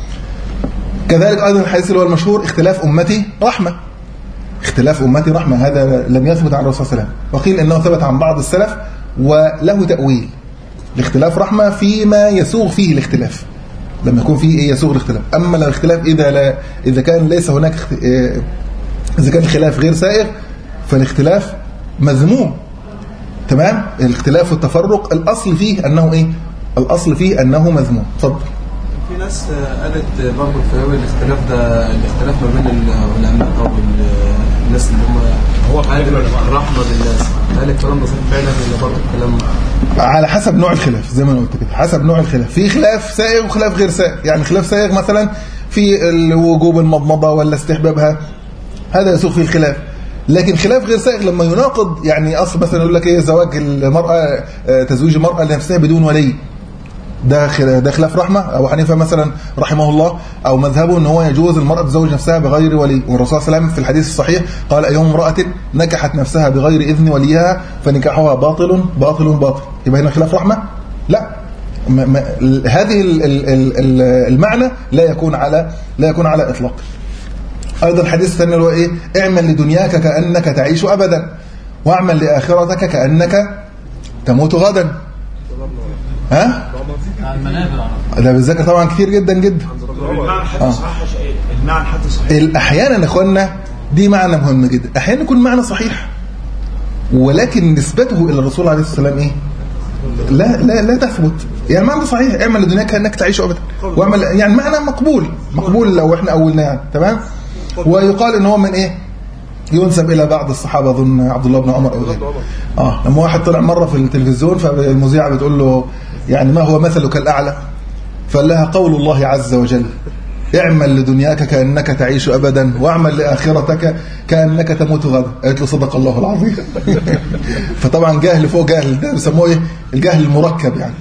كذلك ايضا الحديث اللي هو المشهور اختلاف امتي رحمه اختلاف امتي رحمه هذا لم يثبت عن الرسول صلى الله عليه وسلم وقيل انه ثبت عن بعض السلف وله تاويل الاختلاف رحمه فيما يسوغ فيه الاختلاف لما يكون فيه ايه يسوغ الاختلاف اما الاختلاف اذا لا اذا كان ليس هناك اخت- اه، اذا كان الخلاف غير سائغ فالاختلاف مذموم تمام الاختلاف والتفرق الاصل فيه انه ايه الاصل فيه انه مذموم اتفضل في ناس آه، قالت برضه الفهاوي الاختلاف ده الاختلاف ما بين العلماء او ال- الناس اللي هم هو رحمه للناس هل الكلام ده صحيح فعلا ولا برضه الكلام على حسب نوع الخلاف زي ما انا قلت كده حسب نوع الخلاف في خلاف سائغ وخلاف غير سائغ يعني خلاف سائغ مثلا في ال- وجوب المضمضه ولا استحبابها هذا يسوق فيه الخلاف لكن خلاف غير سائغ لما يناقض يعني اصل مثلا يقول لك ايه زواج المراه آه، تزويج المراه لنفسها بدون ولي ده خل- ده خلاف رحمه ابو حنيفه مثلا رحمه الله او مذهبه ان هو يجوز المراه تزوج نفسها بغير ولي والرسول صلى الله عليه وسلم في الحديث الصحيح قال ايوم امراه نكحت نفسها بغير اذن وليها فنكاحها باطل باطل باطل يبقى هنا خلاف رحمه لا ما ما ال- هذه ال- ال- ال- ال- المعنى لا يكون على لا يكون على اطلاق ايضا الحديث الثاني اللي هو ايه اعمل لدنياك كانك تعيش ابدا واعمل لاخرتك كانك تموت غدا ها على المنابر على ده بيتذكر طبعا كتير جدا جدا المعنى حتى آه. صحيح يا شيخ. المعنى حتى صحيح احيانا يا اخوانا دي معنى مهم جدا احيانا يكون معنى صحيح ولكن نسبته الى الرسول عليه الصلاه والسلام ايه لا لا لا تثبت يعني معنى صحيح اعمل لدنياك انك تعيش ابدا واعمل يعني معنى مقبول مقبول لو احنا اولناه يعني تمام ويقال ان هو من ايه ينسب الى بعض الصحابه اظن عبد الله بن عمر او غيره اه لما واحد طلع مره في التلفزيون فالمذيعه بتقول له يعني ما هو مثلك الاعلى فقال لها قول الله عز وجل اعمل لدنياك كأنك تعيش أبدا واعمل لآخرتك كأنك تموت غدا قالت له صدق الله العظيم فطبعا جهل فوق جهل ده بيسموه ايه الجهل المركب يعني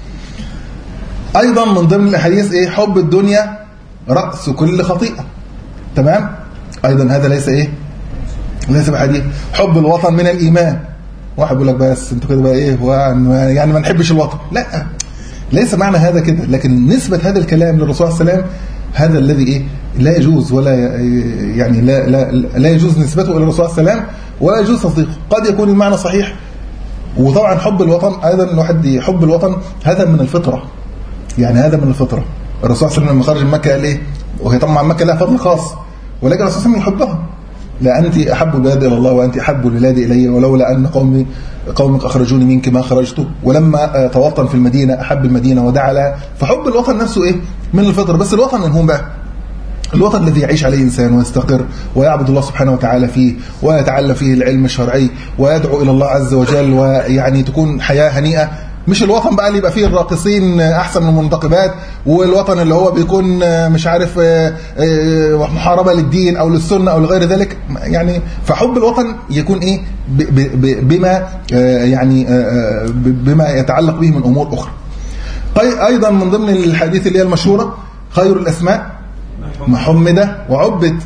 أيضا من ضمن الأحاديث ايه حب الدنيا رأس كل خطيئة تمام أيضا هذا ليس ايه ليس بحديث حب الوطن من الإيمان واحد يقول لك بس انتوا كده بقى ايه هو يعني ما نحبش الوطن لا ليس معنى هذا كده لكن نسبة هذا الكلام للرسول صلى الله عليه وسلم هذا الذي ايه لا يجوز ولا ي- يعني لا لا لا يجوز نسبته الى الرسول صلى الله عليه وسلم ولا يجوز تصديقه قد يكون المعنى صحيح وطبعا حب الوطن ايضا الواحد يحب الوطن هذا من الفطره يعني هذا من الفطره الرسول صلى الله عليه وسلم لما خرج من مكه قال ايه وهي طبعا مكه لها فضل خاص ولكن الرسول صلى الله عليه وسلم يحبها لا أنت أحب البلاد إلى الله وأنت أحب البلاد إلي ولولا أن قومي قومك أخرجوني منك ما خرجت ولما آه، توطن في المدينة أحب المدينة ودعا لها فحب الوطن نفسه إيه من الفطر بس الوطن من هون بقى الوطن الذي يعيش عليه إنسان ويستقر ويعبد الله سبحانه وتعالى فيه ويتعلم فيه العلم الشرعي ويدعو إلى الله عز وجل ويعني تكون حياة هنيئة مش الوطن بقى اللي يبقى فيه الراقصين احسن من المنتقبات والوطن اللي هو بيكون مش عارف محاربه للدين او للسنه او لغير ذلك يعني فحب الوطن يكون ايه ب- ب- ب- بما يعني ب- بما يتعلق به من امور اخرى طيب ايضا من ضمن الحديث اللي هي المشهوره خير الاسماء محمده وعبد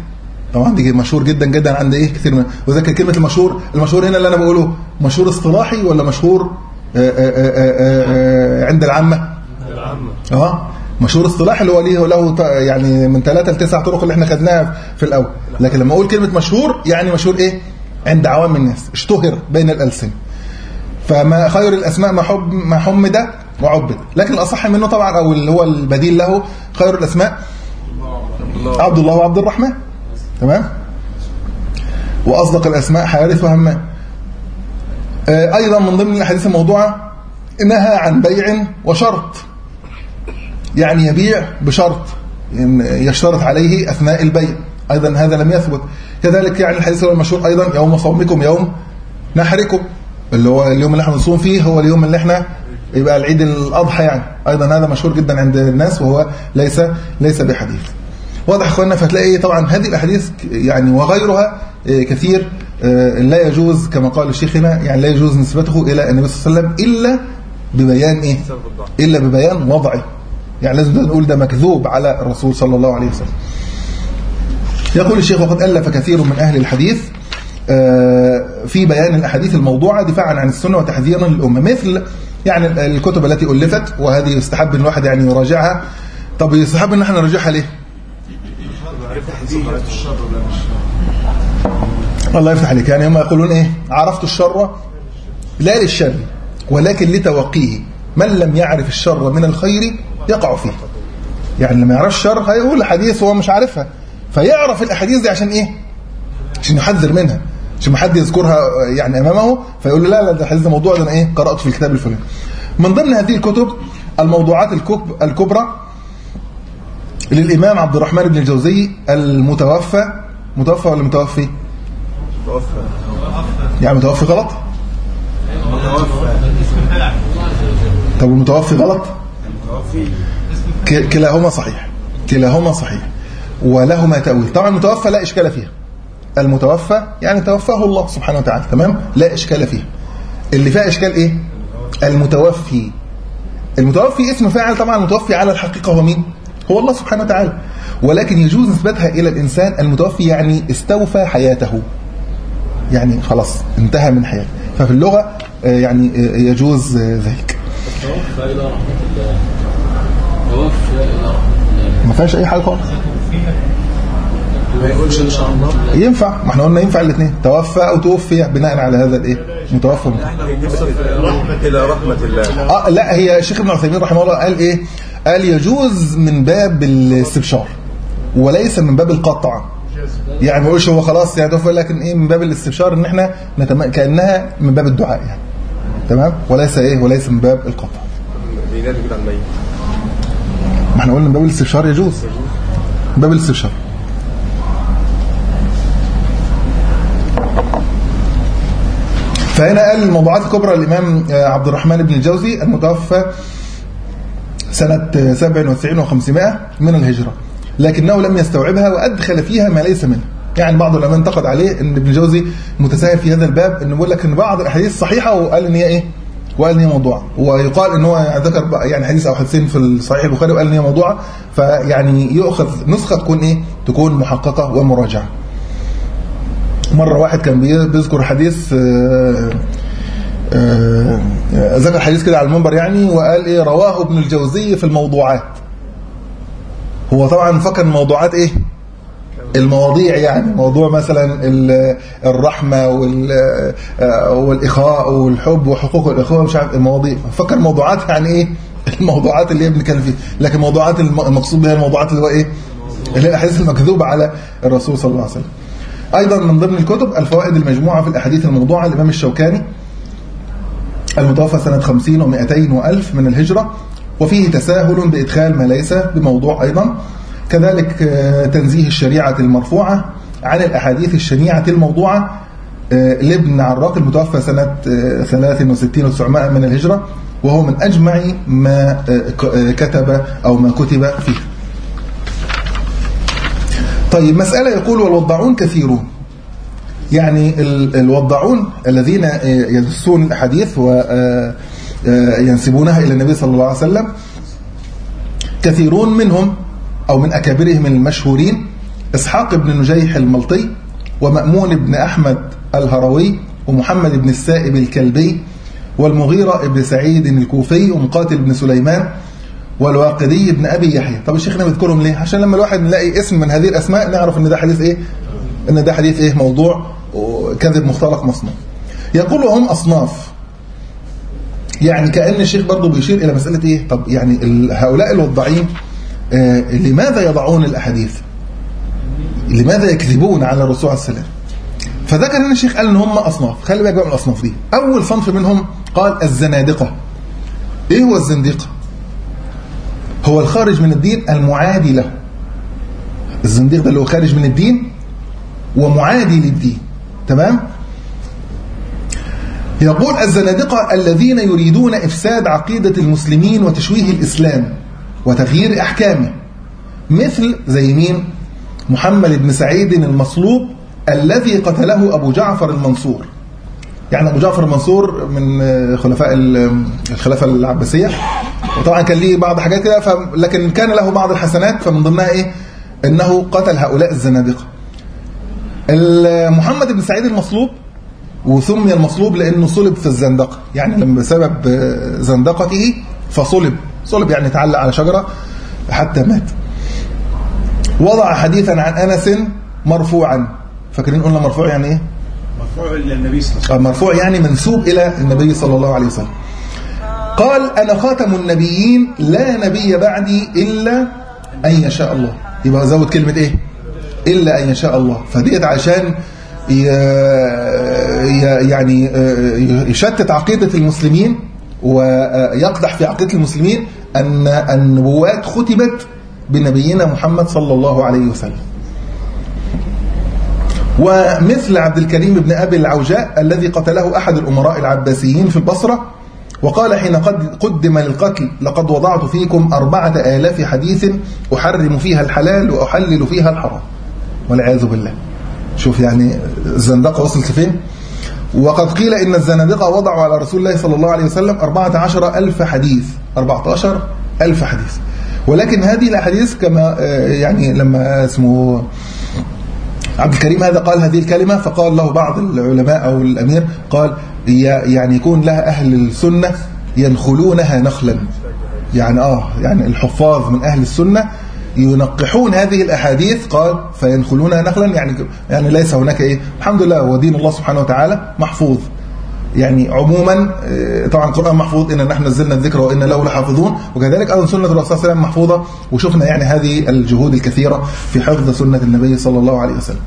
طبعا دي مشهور جدا جدا عند ايه كثير من وذاك كلمه المشهور المشهور هنا اللي انا بقوله مشهور اصطلاحي ولا مشهور آه، آه، آه، آه، آه، عند العامه اه مشهور اصطلاحي اللي هو ليه له ط- يعني من ثلاثة لتسع طرق اللي احنا خدناها في الاول لكن لما اقول كلمه مشهور يعني مشهور ايه عند عوام الناس اشتهر بين الالسن فما خير الاسماء ما حب ما حمد وعبد لكن الاصح منه طبعا او اللي هو البديل له خير الاسماء عبد الله وعبد الرحمن تمام واصدق الاسماء حارث وهمام آه، ايضا من ضمن الاحاديث الموضوعه نهى عن بيع وشرط يعني يبيع بشرط إن يشترط عليه اثناء البيع ايضا هذا لم يثبت كذلك يعني الحديث المشهور ايضا يوم صومكم يوم نحركم اللي هو اليوم اللي احنا بنصوم فيه هو اليوم اللي احنا يبقى العيد الاضحى يعني ايضا هذا مشهور جدا عند الناس وهو ليس ليس بحديث واضح يا اخوانا فتلاقي طبعا هذه الاحاديث يعني وغيرها آه، كثير آه، لا يجوز كما قال شيخنا يعني لا يجوز نسبته الى النبي صلى الله عليه وسلم الا ببيان ايه الا ببيان وضعه يعني لازم نقول ده مكذوب على الرسول صلى الله عليه وسلم يقول الشيخ وقد ألف كثير من أهل الحديث آه، في بيان الأحاديث الموضوعة دفاعا عن السنة وتحذيرا للأمة مثل يعني الكتب التي ألفت وهذه يستحب أن الواحد يعني يراجعها طب يستحب أن احنا نراجعها ليه؟ الله يفتح عليك يعني هم يقولون ايه عرفت الشر لا للشر ولكن لتوقيه من لم يعرف الشر من الخير يقع فيه يعني لما يعرف الشر هيقول حديث هو مش عارفها فيعرف الاحاديث دي عشان ايه عشان يحذر منها عشان ما حد يذكرها يعني امامه فيقول له لا لا ده الحديث ده موضوع ده انا ايه قراته في الكتاب الفلاني من ضمن هذه الكتب الموضوعات الكب- الكبرى للامام عبد الرحمن بن الجوزي المتوفى متوفى ولا متوفي توفى يعني متوفي غلط طب المتوفي غلط ك- كلاهما صحيح كلاهما صحيح ولهما تأويل طبعا المتوفى لا إشكال فيها المتوفى يعني توفاه الله سبحانه وتعالى تمام لا إشكال فيها اللي فيها إشكال إيه المتوفي المتوفي اسم فاعل طبعا المتوفي على الحقيقة هو مين هو الله سبحانه وتعالى ولكن يجوز نسبتها إلى الإنسان المتوفي يعني استوفى حياته يعني خلاص انتهى من حياته ففي اللغة آه، يعني آه، يجوز آه، ذلك توفى إلى رحمة الله توفى إلى رحمة الله ما فيهاش اي حاجه خالص ما يقولش ان شاء الله ينفع ما احنا قلنا ينفع الاثنين توفى او توفي بناء على هذا الايه متوفى ومتوفى. الى رحمه الله اه لا هي الشيخ ابن عثيمين رحمه الله قال ايه قال يجوز من باب الاستبشار وليس من باب القطع يعني ما يقولش هو خلاص يعني توفى لكن ايه من باب الاستبشار ان احنا نتم... كانها من باب الدعاء يعني تمام وليس ايه وليس من باب القطع بينادي كده على الميت ما احنا قلنا من باب الاستبشار يجوز من باب الاستبشار فهنا قال الموضوعات الكبرى الإمام آه، عبد الرحمن بن الجوزي المتوفى سنة آه، 97 و500 من الهجرة لكنه لم يستوعبها وأدخل فيها ما ليس منها يعني بعض العلماء انتقد عليه ان ابن الجوزي متساهل في هذا الباب انه بيقول لك ان بعض الاحاديث صحيحه وقال ان هي ايه وقال ان هي موضوعه ويقال ان هو ذكر بقى يعني حديث او حديثين في الصحيح البخاري وقال ان هي موضوعه فيعني يؤخذ نسخه تكون ايه تكون محققه ومراجعه مرة واحد كان بي- بيذكر حديث آه، آه، آه، ذكر حديث كده على المنبر يعني وقال ايه رواه ابن الجوزي في الموضوعات هو طبعا فكر الموضوعات ايه المواضيع يعني موضوع مثلا ال- الرحمة وال- آه، والإخاء والحب وحقوق الإخوة مش عارف المواضيع فكر موضوعات يعني ايه الموضوعات اللي هي بنتكلم فيها لكن موضوعات الم- المقصود بها الموضوعات اللي هو ايه اللي هي الأحاديث المكذوبة على الرسول صلى الله عليه وسلم أيضا من ضمن الكتب الفوائد المجموعة في الأحاديث الموضوعة الإمام الشوكاني المتوفى سنة 50 و200 وألف من الهجرة وفيه تساهل بإدخال ما ليس بموضوع أيضا كذلك آه، تنزيه الشريعة المرفوعة عن الأحاديث الشنيعة الموضوعة آه، لابن عراق المتوفى سنة آه، 63 و900 من الهجرة وهو من أجمع ما آه، ك- آه، كتب أو ما كتب فيه طيب مسألة يقول والوضاعون كثيرون يعني ال- الوضاعون الذين آه، يدسون الأحاديث وينسبونها إلى النبي صلى الله عليه وسلم كثيرون منهم أو من أكابرهم المشهورين إسحاق بن نجيح الملطي ومأمون بن أحمد الهروي ومحمد بن السائب الكلبي والمغيرة بن سعيد الكوفي ومقاتل بن سليمان والواقدي بن أبي يحيى طب الشيخنا بيذكرهم ليه عشان لما الواحد نلاقي اسم من هذه الأسماء نعرف ان ده حديث ايه ان ده حديث ايه موضوع كذب مختلق مصنوع يقول وهم أصناف يعني كأن الشيخ برضه بيشير إلى مسألة إيه طب يعني ال- هؤلاء الوضاعين آه، لماذا يضعون الأحاديث لماذا يكذبون على الرسول عليه السلام فذكر ان الشيخ قال ان هم اصناف خلي بالك بقى من الاصناف دي اول صنف منهم قال الزنادقه ايه هو الزنديق هو الخارج من الدين المعادي له الزنديق ده اللي هو خارج من الدين ومعادي للدين تمام يقول الزنادقة الذين يريدون إفساد عقيدة المسلمين وتشويه الإسلام وتغيير أحكامه مثل زي مين محمد بن سعيد المصلوب الذي قتله أبو جعفر المنصور يعني أبو جعفر المنصور من خلفاء ال- الخلافة العباسية وطبعا كان ليه بعض حاجات كده ف- لكن كان له بعض الحسنات فمن ضمنها إيه أنه قتل هؤلاء الزنادقة ال- محمد بن سعيد المصلوب وسمي المصلوب لأنه صلب في الزندقة يعني لما بسبب آه، زندقته فصلب صلب يعني تعلق على شجرة حتى مات وضع حديثا عن أنس مرفوعا فاكرين قلنا مرفوع يعني ايه مرفوع الى النبي صلى الله عليه آه، مرفوع يعني منسوب إلى النبي صلى الله عليه وسلم قال أنا خاتم النبيين لا نبي بعدي إلا أن يشاء الله يبقى زود كلمة إيه إلا أن يشاء الله فديت عشان ي- ي- يعني آه، يشتت عقيدة المسلمين ويقدح في عقيدة المسلمين أن النبوات ختمت بنبينا محمد صلى الله عليه وسلم ومثل عبد الكريم بن أبي العوجاء الذي قتله أحد الأمراء العباسيين في البصرة وقال حين قد قدم للقتل لقد وضعت فيكم أربعة آلاف حديث أحرم فيها الحلال وأحلل فيها الحرام والعياذ بالله شوف يعني الزندقة وصلت لفين وقد قيل إن الزنادقة وضعوا على رسول الله صلى الله عليه وسلم أربعة عشر ألف حديث أربعة عشر ألف حديث ولكن هذه الأحاديث كما آه، يعني لما اسمه عبد الكريم هذا قال هذه الكلمة فقال له بعض العلماء أو الأمير قال ي- يعني يكون لها أهل السنة ينخلونها نخلا يعني آه يعني الحفاظ من أهل السنة ينقحون هذه الأحاديث قال فينخلونها نخلا يعني يعني ليس هناك إيه الحمد لله ودين الله سبحانه وتعالى محفوظ يعني عموما آه، طبعا القرآن محفوظ إن نحن نزلنا الذكر وإن له لحافظون وكذلك أيضا سنة الرسول صلى الله عليه وسلم محفوظة وشفنا يعني هذه الجهود الكثيرة في حفظ سنة النبي صلى الله عليه وسلم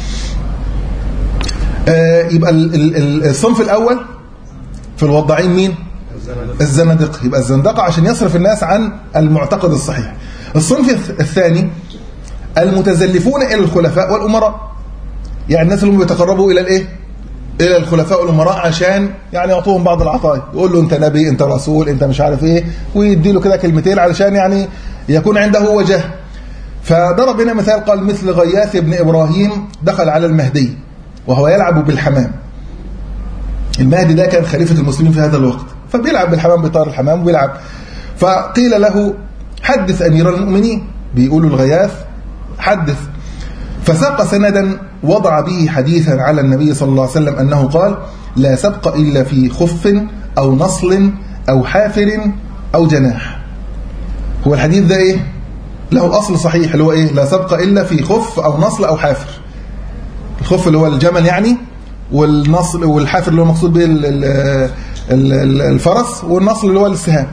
آه، يبقى ال- ال- ال- الصنف الأول في الوضاعين مين الزنادقة يبقى الزندقة عشان يصرف الناس عن المعتقد الصحيح الصنف الث- الثاني المتزلفون إلى الخلفاء والأمراء يعني الناس اللي هم بيتقربوا إلى الإيه إلى الخلفاء والأمراء عشان يعني يعطوهم بعض العطايا يقول له أنت نبي أنت رسول أنت مش عارف إيه ويدي له كده كلمتين علشان يعني يكون عنده وجه فضرب هنا مثال قال مثل غياث بن إبراهيم دخل على المهدي وهو يلعب بالحمام المهدي ده كان خليفة المسلمين في هذا الوقت فبيلعب بالحمام بيطار الحمام وبيلعب فقيل له حدث أمير المؤمنين بيقولوا الغياث حدث فساق سندا وضع به حديثا على النبي صلى الله عليه وسلم أنه قال لا سبق إلا في خف أو نصل أو حافر أو جناح هو الحديث ده إيه له أصل صحيح اللي هو إيه لا سبق إلا في خف أو نصل أو حافر الخف اللي هو الجمل يعني والنصل والحافر اللي هو مقصود به ال- ال- ال- ال- الفرس والنصل اللي هو السهام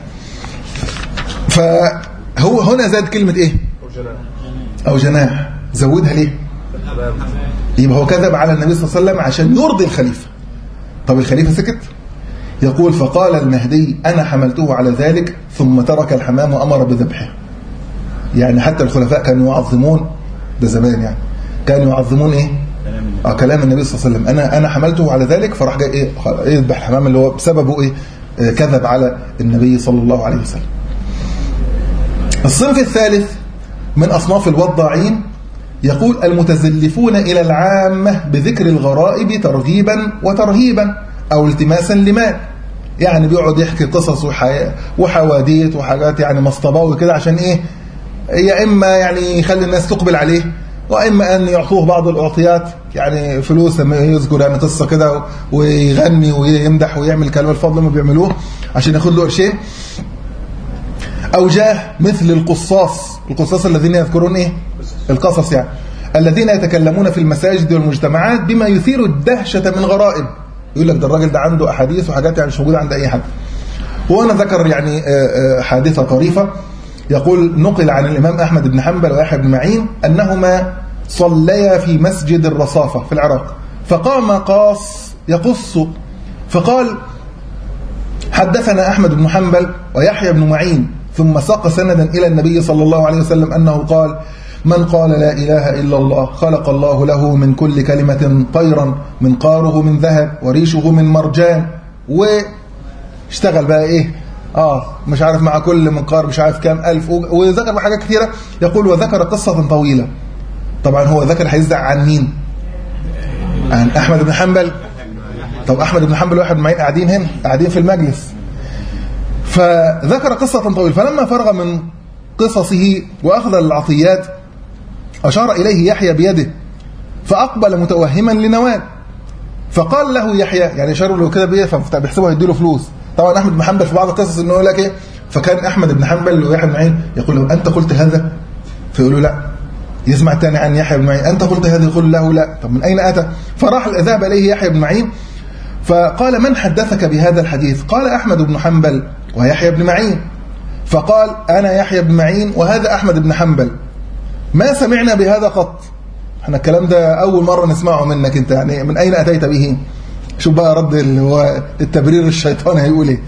فهو هنا زاد كلمة إيه وجناح أو جناح زودها ليه يبقى هو كذب على النبي صلى الله عليه وسلم عشان يرضي الخليفة طب الخليفة سكت يقول فقال المهدي أنا حملته على ذلك ثم ترك الحمام وأمر بذبحه يعني حتى الخلفاء كانوا يعظمون ده زمان يعني كانوا يعظمون ايه اه كلام النبي صلى الله عليه وسلم انا انا حملته على ذلك فراح جاي ايه خلاص، يذبح الحمام اللي هو بسببه ايه آه، كذب على النبي صلى الله عليه وسلم الصنف الثالث من أصناف الوضاعين يقول المتزلفون إلى العامة بذكر الغرائب ترغيبا وترهيبا أو التماسا لمال يعني بيقعد يحكي قصص وحي... وحواديت وحاجات يعني مصطباوي كده عشان إيه يا إما يعني يخلي الناس تقبل عليه واما ان يعطوه بعض الاعطيات يعني فلوس لما يذكر يعني قصه كده ويغني ويمدح ويعمل كلام الفضل ما بيعملوه عشان ياخد له قرشين او جاه مثل القصاص القصاص الذين يذكرون ايه القصص يعني الذين يتكلمون في المساجد والمجتمعات بما يثير الدهشه من غرائب يقول لك ده الراجل ده عنده احاديث وحاجات يعني مش موجوده عند اي حد وانا ذكر يعني آه، آه، حادثه طريفه يقول نقل عن الامام احمد بن حنبل ويحيى بن معين انهما صليا في مسجد الرصافه في العراق فقام قاص يقص فقال حدثنا أحمد بن حنبل ويحيى بن معين ثم ساق سندا إلى النبي صلى الله عليه وسلم أنه قال من قال لا إله إلا الله خلق الله له من كل كلمة طيرا منقاره من ذهب وريشه من مرجان واشتغل بقى إيه آه مش عارف مع كل منقار مش عارف كام ألف وذكر بحاجات كثيرة يقول وذكر قصة طويلة طبعا هو ذكر هيزدع عن مين عن أحمد بن حنبل طب احمد بن حنبل واحد معين قاعدين هنا قاعدين في المجلس فذكر قصة طويلة فلما فرغ من قصصه وأخذ العطيات أشار إليه يحيى بيده فأقبل متوهما لنوال فقال له يحيى يعني اشار له كده بيه فبيحسبه هيديله فلوس طبعا احمد بن حنبل في بعض القصص انه يقول لك ايه فكان احمد بن حنبل ويحيى بن معين يقول له انت قلت هذا فيقول له لا يسمع تاني عن يحيى بن معين انت قلت هذا يقول له لا طب من اين اتى فراح ذهب اليه يحيى بن معين فقال من حدثك بهذا الحديث قال أحمد بن حنبل ويحيى بن معين فقال أنا يحيى بن معين وهذا أحمد بن حنبل ما سمعنا بهذا قط احنا الكلام ده أول مرة نسمعه منك انت يعني من أين أتيت به شوف بقى رد اللي هو التبرير الشيطاني هيقول ايه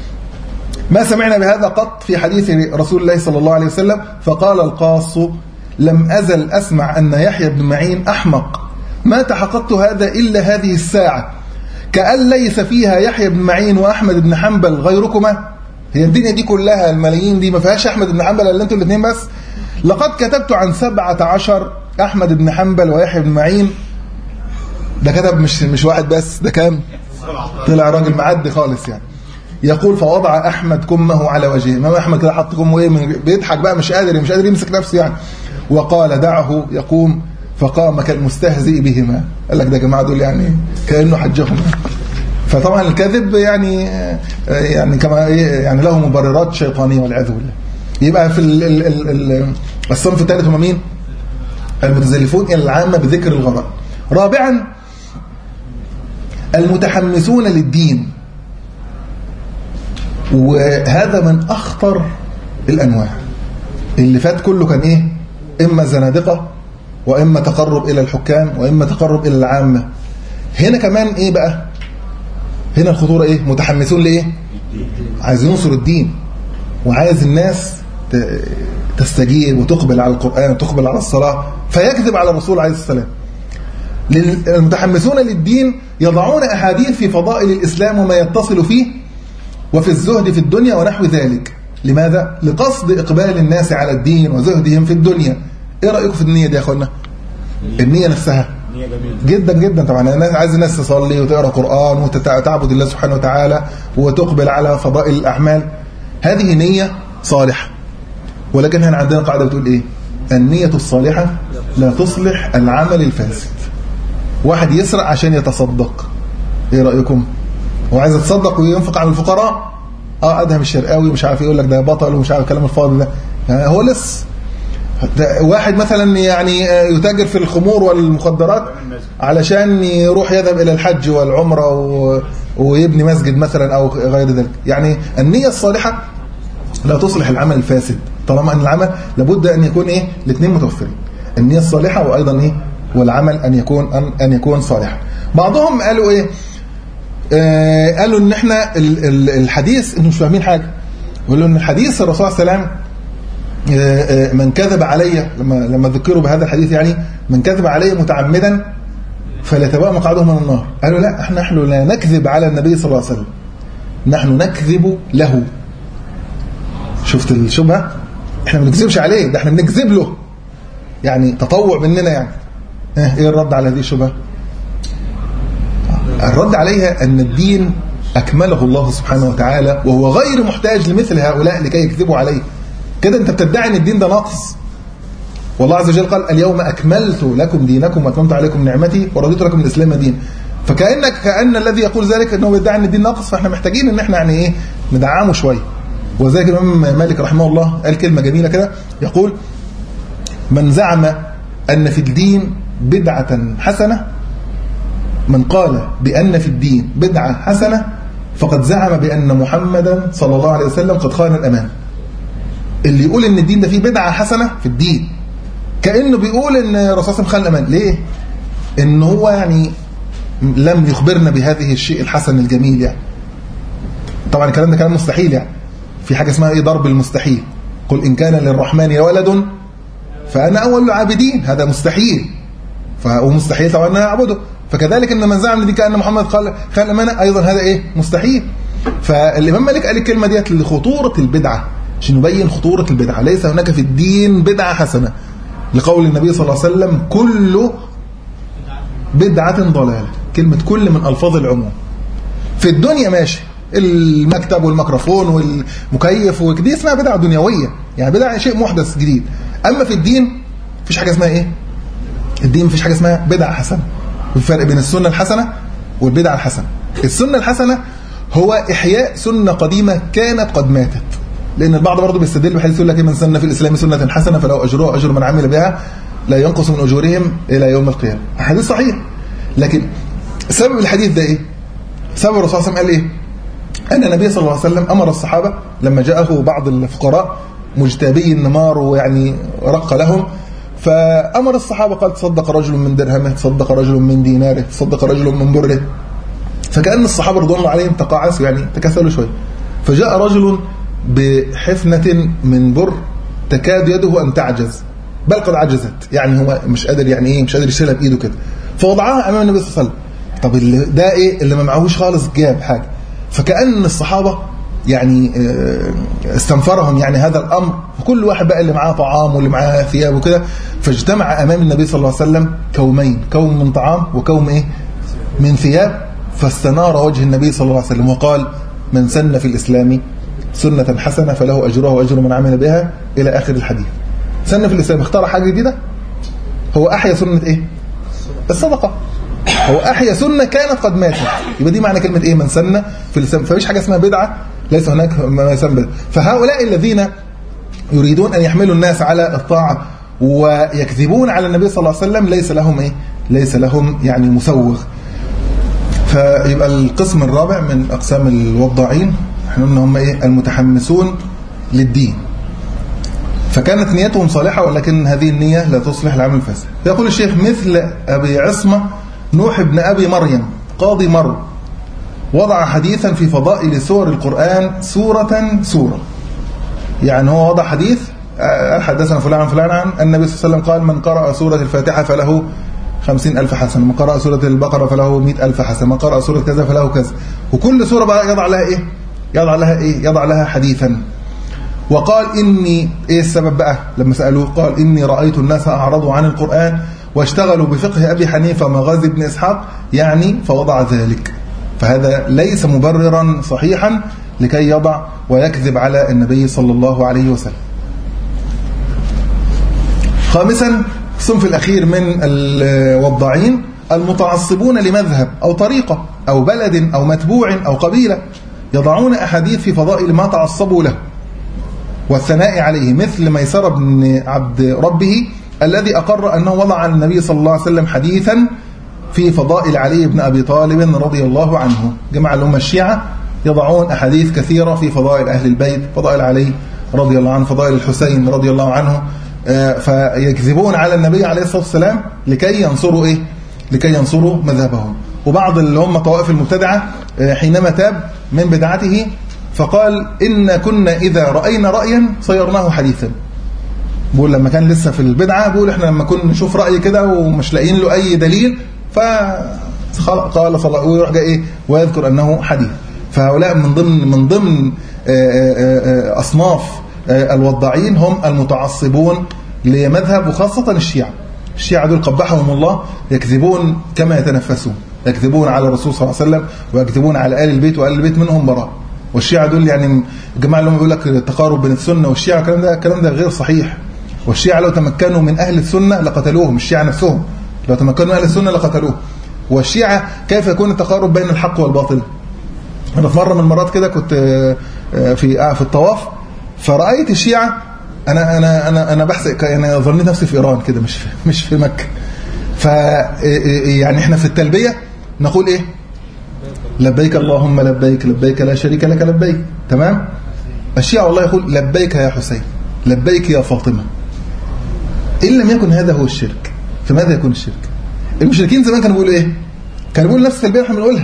ما سمعنا بهذا قط في حديث رسول الله صلى الله عليه وسلم فقال القاص لم أزل أسمع أن يحيى بن معين أحمق ما تحققت هذا إلا هذه الساعة كأن ليس فيها يحيى بن معين وأحمد بن حنبل غيركما هي الدنيا دي كلها الملايين دي ما فيهاش أحمد بن حنبل إلا أنتوا الاثنين بس لقد كتبت عن سبعة عشر أحمد بن حنبل ويحيى بن معين ده كتب مش مش واحد بس ده كام طلع راجل معدي خالص يعني يقول فوضع احمد كمه على وجهه امام احمد كده حط كمه ايه من- بيضحك بقى مش قادر مش قادر يمسك نفسه يعني وقال دعه يقوم فقام كالمستهزئ بهما قال لك ده يا جماعه دول يعني كانه حجهم فطبعا الكذب يعني يعني كما إيه يعني له مبررات شيطانيه والعياذ بالله يبقى في ال ال ال ال الصنف الثالث هم مين؟ المتزلفون الى العامه بذكر الغراء رابعا المتحمسون للدين وهذا من اخطر الانواع اللي فات كله كان ايه اما زنادقه واما تقرب الى الحكام واما تقرب الى العامه هنا كمان ايه بقى هنا الخطوره ايه متحمسون لايه عايز ينصر الدين وعايز الناس ت- تستجيب وتقبل على القران وتقبل على الصلاه فيكذب على الرسول عليه السلام لل- المتحمسون للدين يضعون احاديث في فضائل الاسلام وما يتصل فيه وفي الزهد في الدنيا ونحو ذلك لماذا؟ لقصد إقبال الناس على الدين وزهدهم في الدنيا إيه رأيكم في النية دي يا أخوانا؟ النية نفسها جدا جدا طبعا الناس عايز الناس تصلي وتقرا قرآن وتعبد الله سبحانه وتعالى وتقبل على فضائل الأعمال هذه نية صالحة ولكن هنا عندنا قاعدة بتقول إيه؟ النية الصالحة لا تصلح العمل الفاسد واحد يسرق عشان يتصدق ايه رأيكم هو عايز يتصدق وينفق على الفقراء اه ادهم الشرقاوي مش عارف يقول لك ده بطل ومش عارف الكلام الفاضي ده يعني هو لص ده واحد مثلا يعني آه، يتاجر في الخمور والمخدرات علشان يروح يذهب الى الحج والعمره و... ويبني مسجد مثلا او غير ذلك يعني النيه الصالحه لا تصلح العمل الفاسد طالما ان العمل لابد ان يكون ايه الاثنين متوفرين النيه الصالحه وايضا ايه والعمل ان يكون ان, أن يكون صالحا بعضهم قالوا ايه آه قالوا ان احنا ال- ال- الحديث انه مش فاهمين حاجه يقولوا ان الحديث الرسول صلى الله عليه وسلم آه، آه، من كذب علي لما لما ذكروا بهذا الحديث يعني من كذب علي متعمدا فليتبوأ مقعده من النار قالوا لا احنا نحن لا نكذب على النبي صلى الله عليه وسلم نحن نكذب له شفت الشبهه احنا ما بنكذبش عليه ده احنا بنكذب له يعني تطوع مننا يعني اه، ايه الرد على هذه الشبهه الرد عليها أن الدين أكمله الله سبحانه وتعالى وهو غير محتاج لمثل هؤلاء لكي يكذبوا عليه كده أنت بتدعي أن الدين ده ناقص والله عز وجل قال اليوم أكملت لكم دينكم وأتممت عليكم نعمتي ورضيت لكم الإسلام دين فكأنك كأن الذي يقول ذلك أنه بيدعي أن الدين ناقص فإحنا محتاجين أن إحنا يعني إيه ندعمه شوية وذلك الإمام مالك رحمه الله قال كلمة جميلة كده يقول من زعم أن في الدين بدعة حسنة من قال بأن في الدين بدعة حسنة فقد زعم بأن محمدا صلى الله عليه وسلم قد خان الأمان اللي يقول ان الدين ده فيه بدعة حسنة في الدين كأنه بيقول ان الرسول صلى الله عليه وسلم خان الأمان ليه؟ ان هو يعني لم يخبرنا بهذه الشيء الحسن الجميل يعني طبعا الكلام ده كلام مستحيل يعني في حاجة اسمها ايه ضرب المستحيل قل إن كان للرحمن ولد فأنا أول العابدين هذا مستحيل فهو مستحيل طبعا أن أنا أعبده فكذلك ان من زعم دي كان محمد قال خان الامانه ايضا هذا ايه مستحيل فالامام مالك قال الكلمه ديت لخطوره البدعه عشان يبين خطوره البدعه ليس هناك في الدين بدعه حسنه لقول النبي صلى الله عليه وسلم كل بدعه ضلاله كلمه كل من الفاظ العموم في الدنيا ماشي المكتب والميكروفون والمكيف ودي اسمها بدعه دنيويه يعني بدعه شيء محدث جديد اما في الدين مفيش حاجه اسمها ايه الدين مفيش حاجه اسمها بدعه حسنه والفرق بين السنة الحسنة والبدعة الحسنة السنة الحسنة هو إحياء سنة قديمة كانت قد ماتت لأن البعض برضه بيستدل بحيث يقول لك من سن في الإسلام سنة حسنة فلو أجرها أجر من عمل بها لا ينقص من أجورهم إلى يوم القيامة حديث صحيح لكن سبب الحديث ده إيه؟ سبب الرسول صلى الله عليه وسلم قال إيه؟ أن النبي صلى الله عليه وسلم أمر الصحابة لما جاءه بعض الفقراء مجتابي النمار ويعني رق لهم فأمر الصحابة قال تصدق رجل من درهمه تصدق رجل من ديناره تصدق رجل من بره فكأن الصحابة رضوان الله عليهم تقاعسوا يعني تكسلوا شوية فجاء رجل بحفنة من بر تكاد يده أن تعجز بل قد عجزت يعني هو مش قادر يعني ايه مش قادر يشيلها بايده كده فوضعها امام النبي صلى الله عليه وسلم طب اللي ده ايه اللي ما معهوش خالص جاب حاجه فكأن الصحابه يعني استنفرهم يعني هذا الامر وكل واحد بقى اللي معاه طعام واللي معاه ثياب وكده فاجتمع امام النبي صلى الله عليه وسلم كومين كوم من طعام وكوم ايه من ثياب فاستنار وجه النبي صلى الله عليه وسلم وقال من سن في الاسلام سنه حسنه فله اجرها واجر من عمل بها الى اخر الحديث سن في الاسلام اختار حاجه جديده هو احيا سنه ايه الصدقه هو احيا سنه كانت قد ماتت يبقى دي معنى كلمه ايه من سن في الاسلام فمفيش حاجه اسمها بدعه ليس هناك ما يسمى بدعه فهؤلاء الذين يريدون ان يحملوا الناس على الطاعه ويكذبون على النبي صلى الله عليه وسلم ليس لهم ايه ليس لهم يعني مسوغ فيبقى القسم الرابع من اقسام الوضاعين احنا قلنا هم ايه المتحمسون للدين فكانت نيتهم صالحة ولكن هذه النية لا تصلح العمل الفاسد يقول الشيخ مثل أبي عصمة نوح بن أبي مريم قاضي مر وضع حديثا في فضائل سور القرآن سورة سورة يعني هو وضع حديث قال حدثنا فلان فلان عن النبي صلى الله عليه وسلم قال من قرأ سورة الفاتحة فله خمسين ألف حسنة من قرأ سورة البقرة فله مئة ألف حسنة من قرأ سورة كذا فله كذا وكل سورة بقى يضع لها إيه يضع لها إيه يضع لها حديثا وقال إني إيه السبب بقى لما سألوه قال إني رأيت الناس أعرضوا عن القرآن واشتغلوا بفقه أبي حنيفة مغازي بن إسحاق يعني فوضع ذلك فهذا ليس مبررا صحيحا لكي يضع ويكذب على النبي صلى الله عليه وسلم خامسا الصنف الأخير من الوضاعين المتعصبون لمذهب أو طريقة أو بلد أو متبوع أو قبيلة يضعون أحاديث في فضائل ما تعصبوا له والثناء عليه مثل ميسر بن عبد ربه الذي أقر أنه وضع عن النبي صلى الله عليه وسلم حديثا في فضائل علي بن أبي طالب رضي الله عنه جماعة الأمة الشيعة يضعون أحاديث كثيرة في فضائل أهل البيت فضائل علي رضي الله عنه فضائل الحسين رضي الله عنه فيكذبون على النبي عليه الصلاة والسلام لكي ينصروا إيه لكي ينصروا مذهبهم وبعض اللي هم طوائف المبتدعة حينما تاب من بدعته فقال إن كنا إذا رأينا رأيا صيرناه حديثا بقول لما كان لسه في البدعة بقول إحنا لما كنا نشوف رأي كده ومش لاقيين له أي دليل ف قال صلى الله ويروح جاي إيه ويذكر أنه حديث فهؤلاء من ضمن من ضمن أصناف الوضاعين هم المتعصبون لمذهب وخاصة الشيعة الشيعة دول قبحهم الله يكذبون كما يتنفسون يكذبون على الرسول صلى الله عليه وسلم ويكذبون على آل البيت وآل البيت منهم براء والشيعة دول يعني الجماعة اللي هم بيقول لك التقارب بين السنة والشيعة الكلام ده الكلام ده غير صحيح والشيعة لو تمكنوا من أهل السنة لقتلوهم الشيعة نفسهم لو تمكنوا من أهل السنة لقتلوه والشيعة كيف يكون التقارب بين الحق والباطل أنا في مرة من المرات كده كنت آه، آه، في آه، في الطواف فرأيت الشيعة أنا أنا أنا أنا بحث أنا ظنيت نفسي في إيران كده مش في مش في مكة ف يعني احنا في التلبية نقول إيه لبيك اللهم لبيك لبيك لا شريك لك لبيك تمام الشيعة والله يقول لبيك يا حسين لبيك يا فاطمة إن لم يكن هذا هو الشرك فماذا يكون الشرك المشركين زمان كانوا بيقولوا إيه كانوا بيقولوا نفس التلبية اللي احنا بنقولها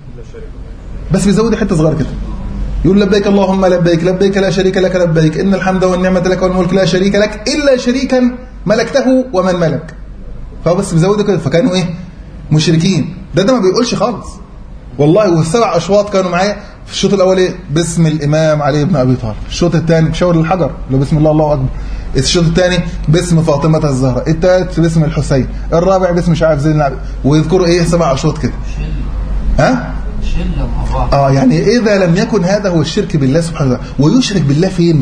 بس بيزودوا حتة صغيرة كده يقول لبيك اللهم لبيك لبيك لا شريك لك لبيك إن الحمد والنعمة لك والملك لا شريك لك إلا شريكا ملكته ومن ملك فهو بس بيزودوا كده فكانوا إيه مشركين ده ده ما بيقولش خالص والله والسبع أشواط كانوا معايا في الشوط الأول إيه باسم الإمام علي بن أبي طالب الشوط الثاني بشاور الحجر اللي هو بسم الله الله أكبر الشوط الثاني باسم فاطمة الزهراء الثالث باسم الحسين الرابع باسم مش عارف زين العابدين ويذكروا إيه سبع أشواط كده ها شله مع بعض اه يعني إذا لم يكن هذا هو الشرك بالله سبحانه وتعالى ويشرك بالله فين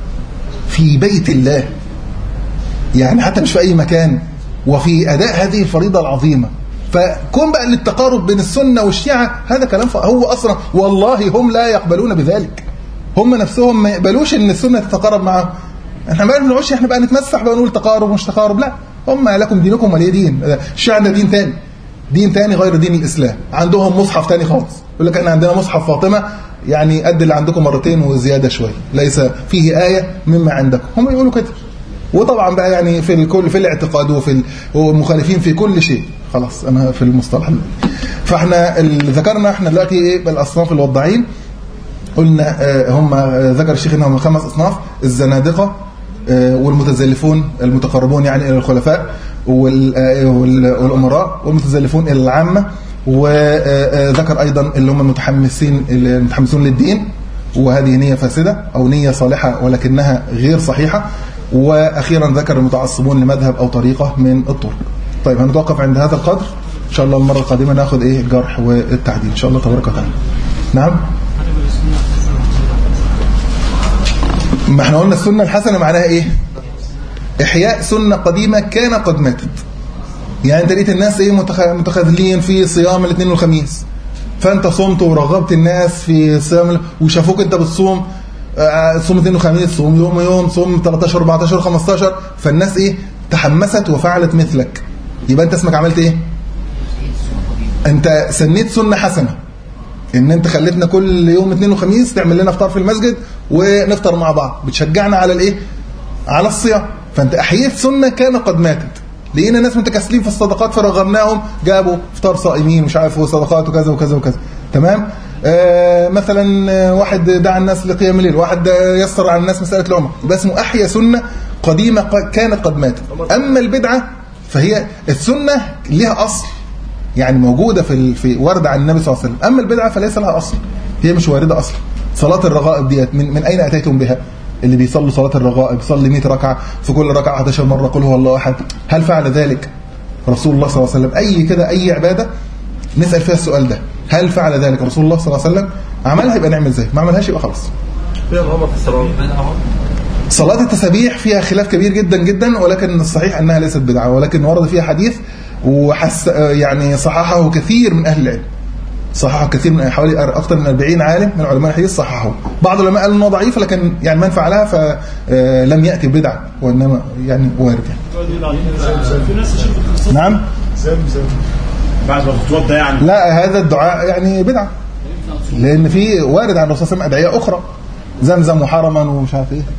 في بيت الله يعني حتى مش في أي مكان وفي أداء هذه الفريضة العظيمة فكون بقى للتقارب بين السنة والشيعة هذا كلام ف- هو أصلا والله هم لا يقبلون بذلك هم نفسهم ما يقبلوش ان السنة تتقارب معهم احنا ما بنقولش احنا بقى نتمسح بقى نقول تقارب ومش تقارب لا هم لكم دينكم ولي دين الشيعة ده دين تاني دين تاني غير دين الإسلام عندهم مصحف تاني خالص يقول لك احنا عندنا مصحف فاطمة يعني قد اللي عندكم مرتين وزيادة شوية ليس فيه آية مما عندكم هم يقولوا كده وطبعا بقى يعني في الكل في الاعتقاد وفي ال- ومخالفين في كل شيء خلاص انا في المصطلح فاحنا ال- ذكرنا احنا دلوقتي ايه الاصناف الوضاعين قلنا آه، هم آه، ذكر الشيخ انهم خمس اصناف الزنادقه آه، والمتزلفون المتقربون يعني الى الخلفاء وال- آه، وال- والامراء والمتزلفون الى العامه وذكر ايضا اللي هم المتحمسين المتحمسون للدين وهذه نية فاسدة أو نية صالحة ولكنها غير صحيحة وأخيرا ذكر المتعصبون لمذهب أو طريقة من الطرق طيب هنتوقف عند هذا القدر إن شاء الله المرة القادمة ناخد إيه الجرح والتعديل إن شاء الله تبارك وتعالى نعم ما احنا قلنا السنة الحسنة معناها إيه إحياء سنة قديمة كان قد ماتت يعني انت لقيت الناس ايه متخ- متخاذلين في صيام الاثنين والخميس فانت صمت ورغبت الناس في صيام وشافوك انت بتصوم آه، صوم اثنين وخميس صوم يوم ويوم صوم 13 14 15 فالناس ايه تحمست وفعلت مثلك يبقى انت اسمك عملت ايه انت سنيت سنة حسنة ان انت خليتنا كل يوم اثنين وخميس تعمل لنا افطار في المسجد ونفطر مع بعض بتشجعنا على الايه على الصيام فانت احييت سنه كان قد ماتت لقينا ناس متكاسلين في الصدقات فرغبناهم جابوا افطار صائمين مش عارف صدقات وكذا وكذا وكذا تمام آه مثلا آه، واحد دعا الناس لقيام الليل واحد آه، يسر على الناس مساله العمر يبقى اسمه احيا سنه قديمه ق- كانت قد ماتت اما البدعه فهي السنه لها اصل يعني موجوده في ال- في ورد عن النبي صلى الله عليه وسلم اما البدعه فليس لها اصل هي مش وارده اصلا صلاه الرغائب ديت من, من اين اتيتم بها اللي بيصلوا صلاه الرغائب يصلي 100 ركعه في كل ركعه 11 مره قل هو الله احد هل فعل ذلك رسول الله صلى الله عليه وسلم اي كده اي عباده نسال فيها السؤال ده هل فعل ذلك رسول الله صلى الله عليه وسلم عملها يبقى نعمل زي ما عملهاش يبقى خلاص فيها الامر في الصلاه صلاة التسابيح فيها خلاف كبير جدا جدا ولكن الصحيح أنها ليست بدعة ولكن ورد فيها حديث وحس يعني صححه كثير من أهل العلم صححه كثير من حوالي أكثر من 40 عالم من علماء الحديث صححه بعض العلماء قالوا انه ضعيف لكن يعني من فعلها فلم يأتي بدعة وإنما يعني وارد يعني. في ناس تشوف الخصوص نعم زمزم بعد ما تتوضى يعني لا هذا الدعاء يعني بدعة لأن في وارد عن الرسول صلى الله عليه وسلم أدعية أخرى زمزم وحرما ومش عارف إيه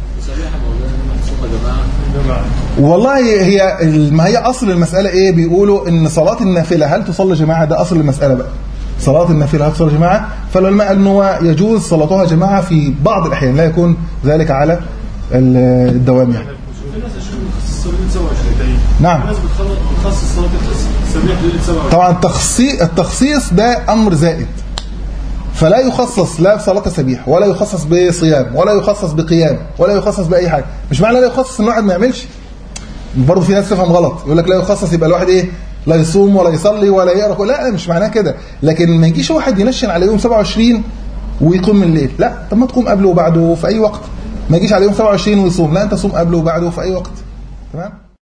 والله هي ما هي اصل المساله ايه بيقولوا ان صلاه النافله هل تصلي جماعه ده اصل المساله بقى صلاه النافله هل تصلي جماعه فالعلماء قالوا ان هو يجوز صلاتها جماعه في بعض الاحيان لا يكون ذلك على ال- الدوام يعني في ناس تشوف الخصوص 27 نعم في ناس بتخلص بتخصص صلاه التسبيح ليله 27 طبعا التخصيص التخصيص ده امر زائد فلا يخصص لا بصلاه تسبيح ولا يخصص بصيام ولا يخصص بقيام ولا يخصص باي حاجه مش معنى لا يخصص ان الواحد ما يعملش برضه في ناس تفهم غلط يقول لك لا يخصص يبقى الواحد ايه لا يصوم ولا يصلي ولا يقرا لا مش معناه كده لكن ما يجيش واحد ينشن على يوم 27 ويقوم من الليل لا طب ما تقوم قبله وبعده في اي وقت ما يجيش على يوم 27 ويصوم لا انت صوم قبله وبعده في اي وقت تمام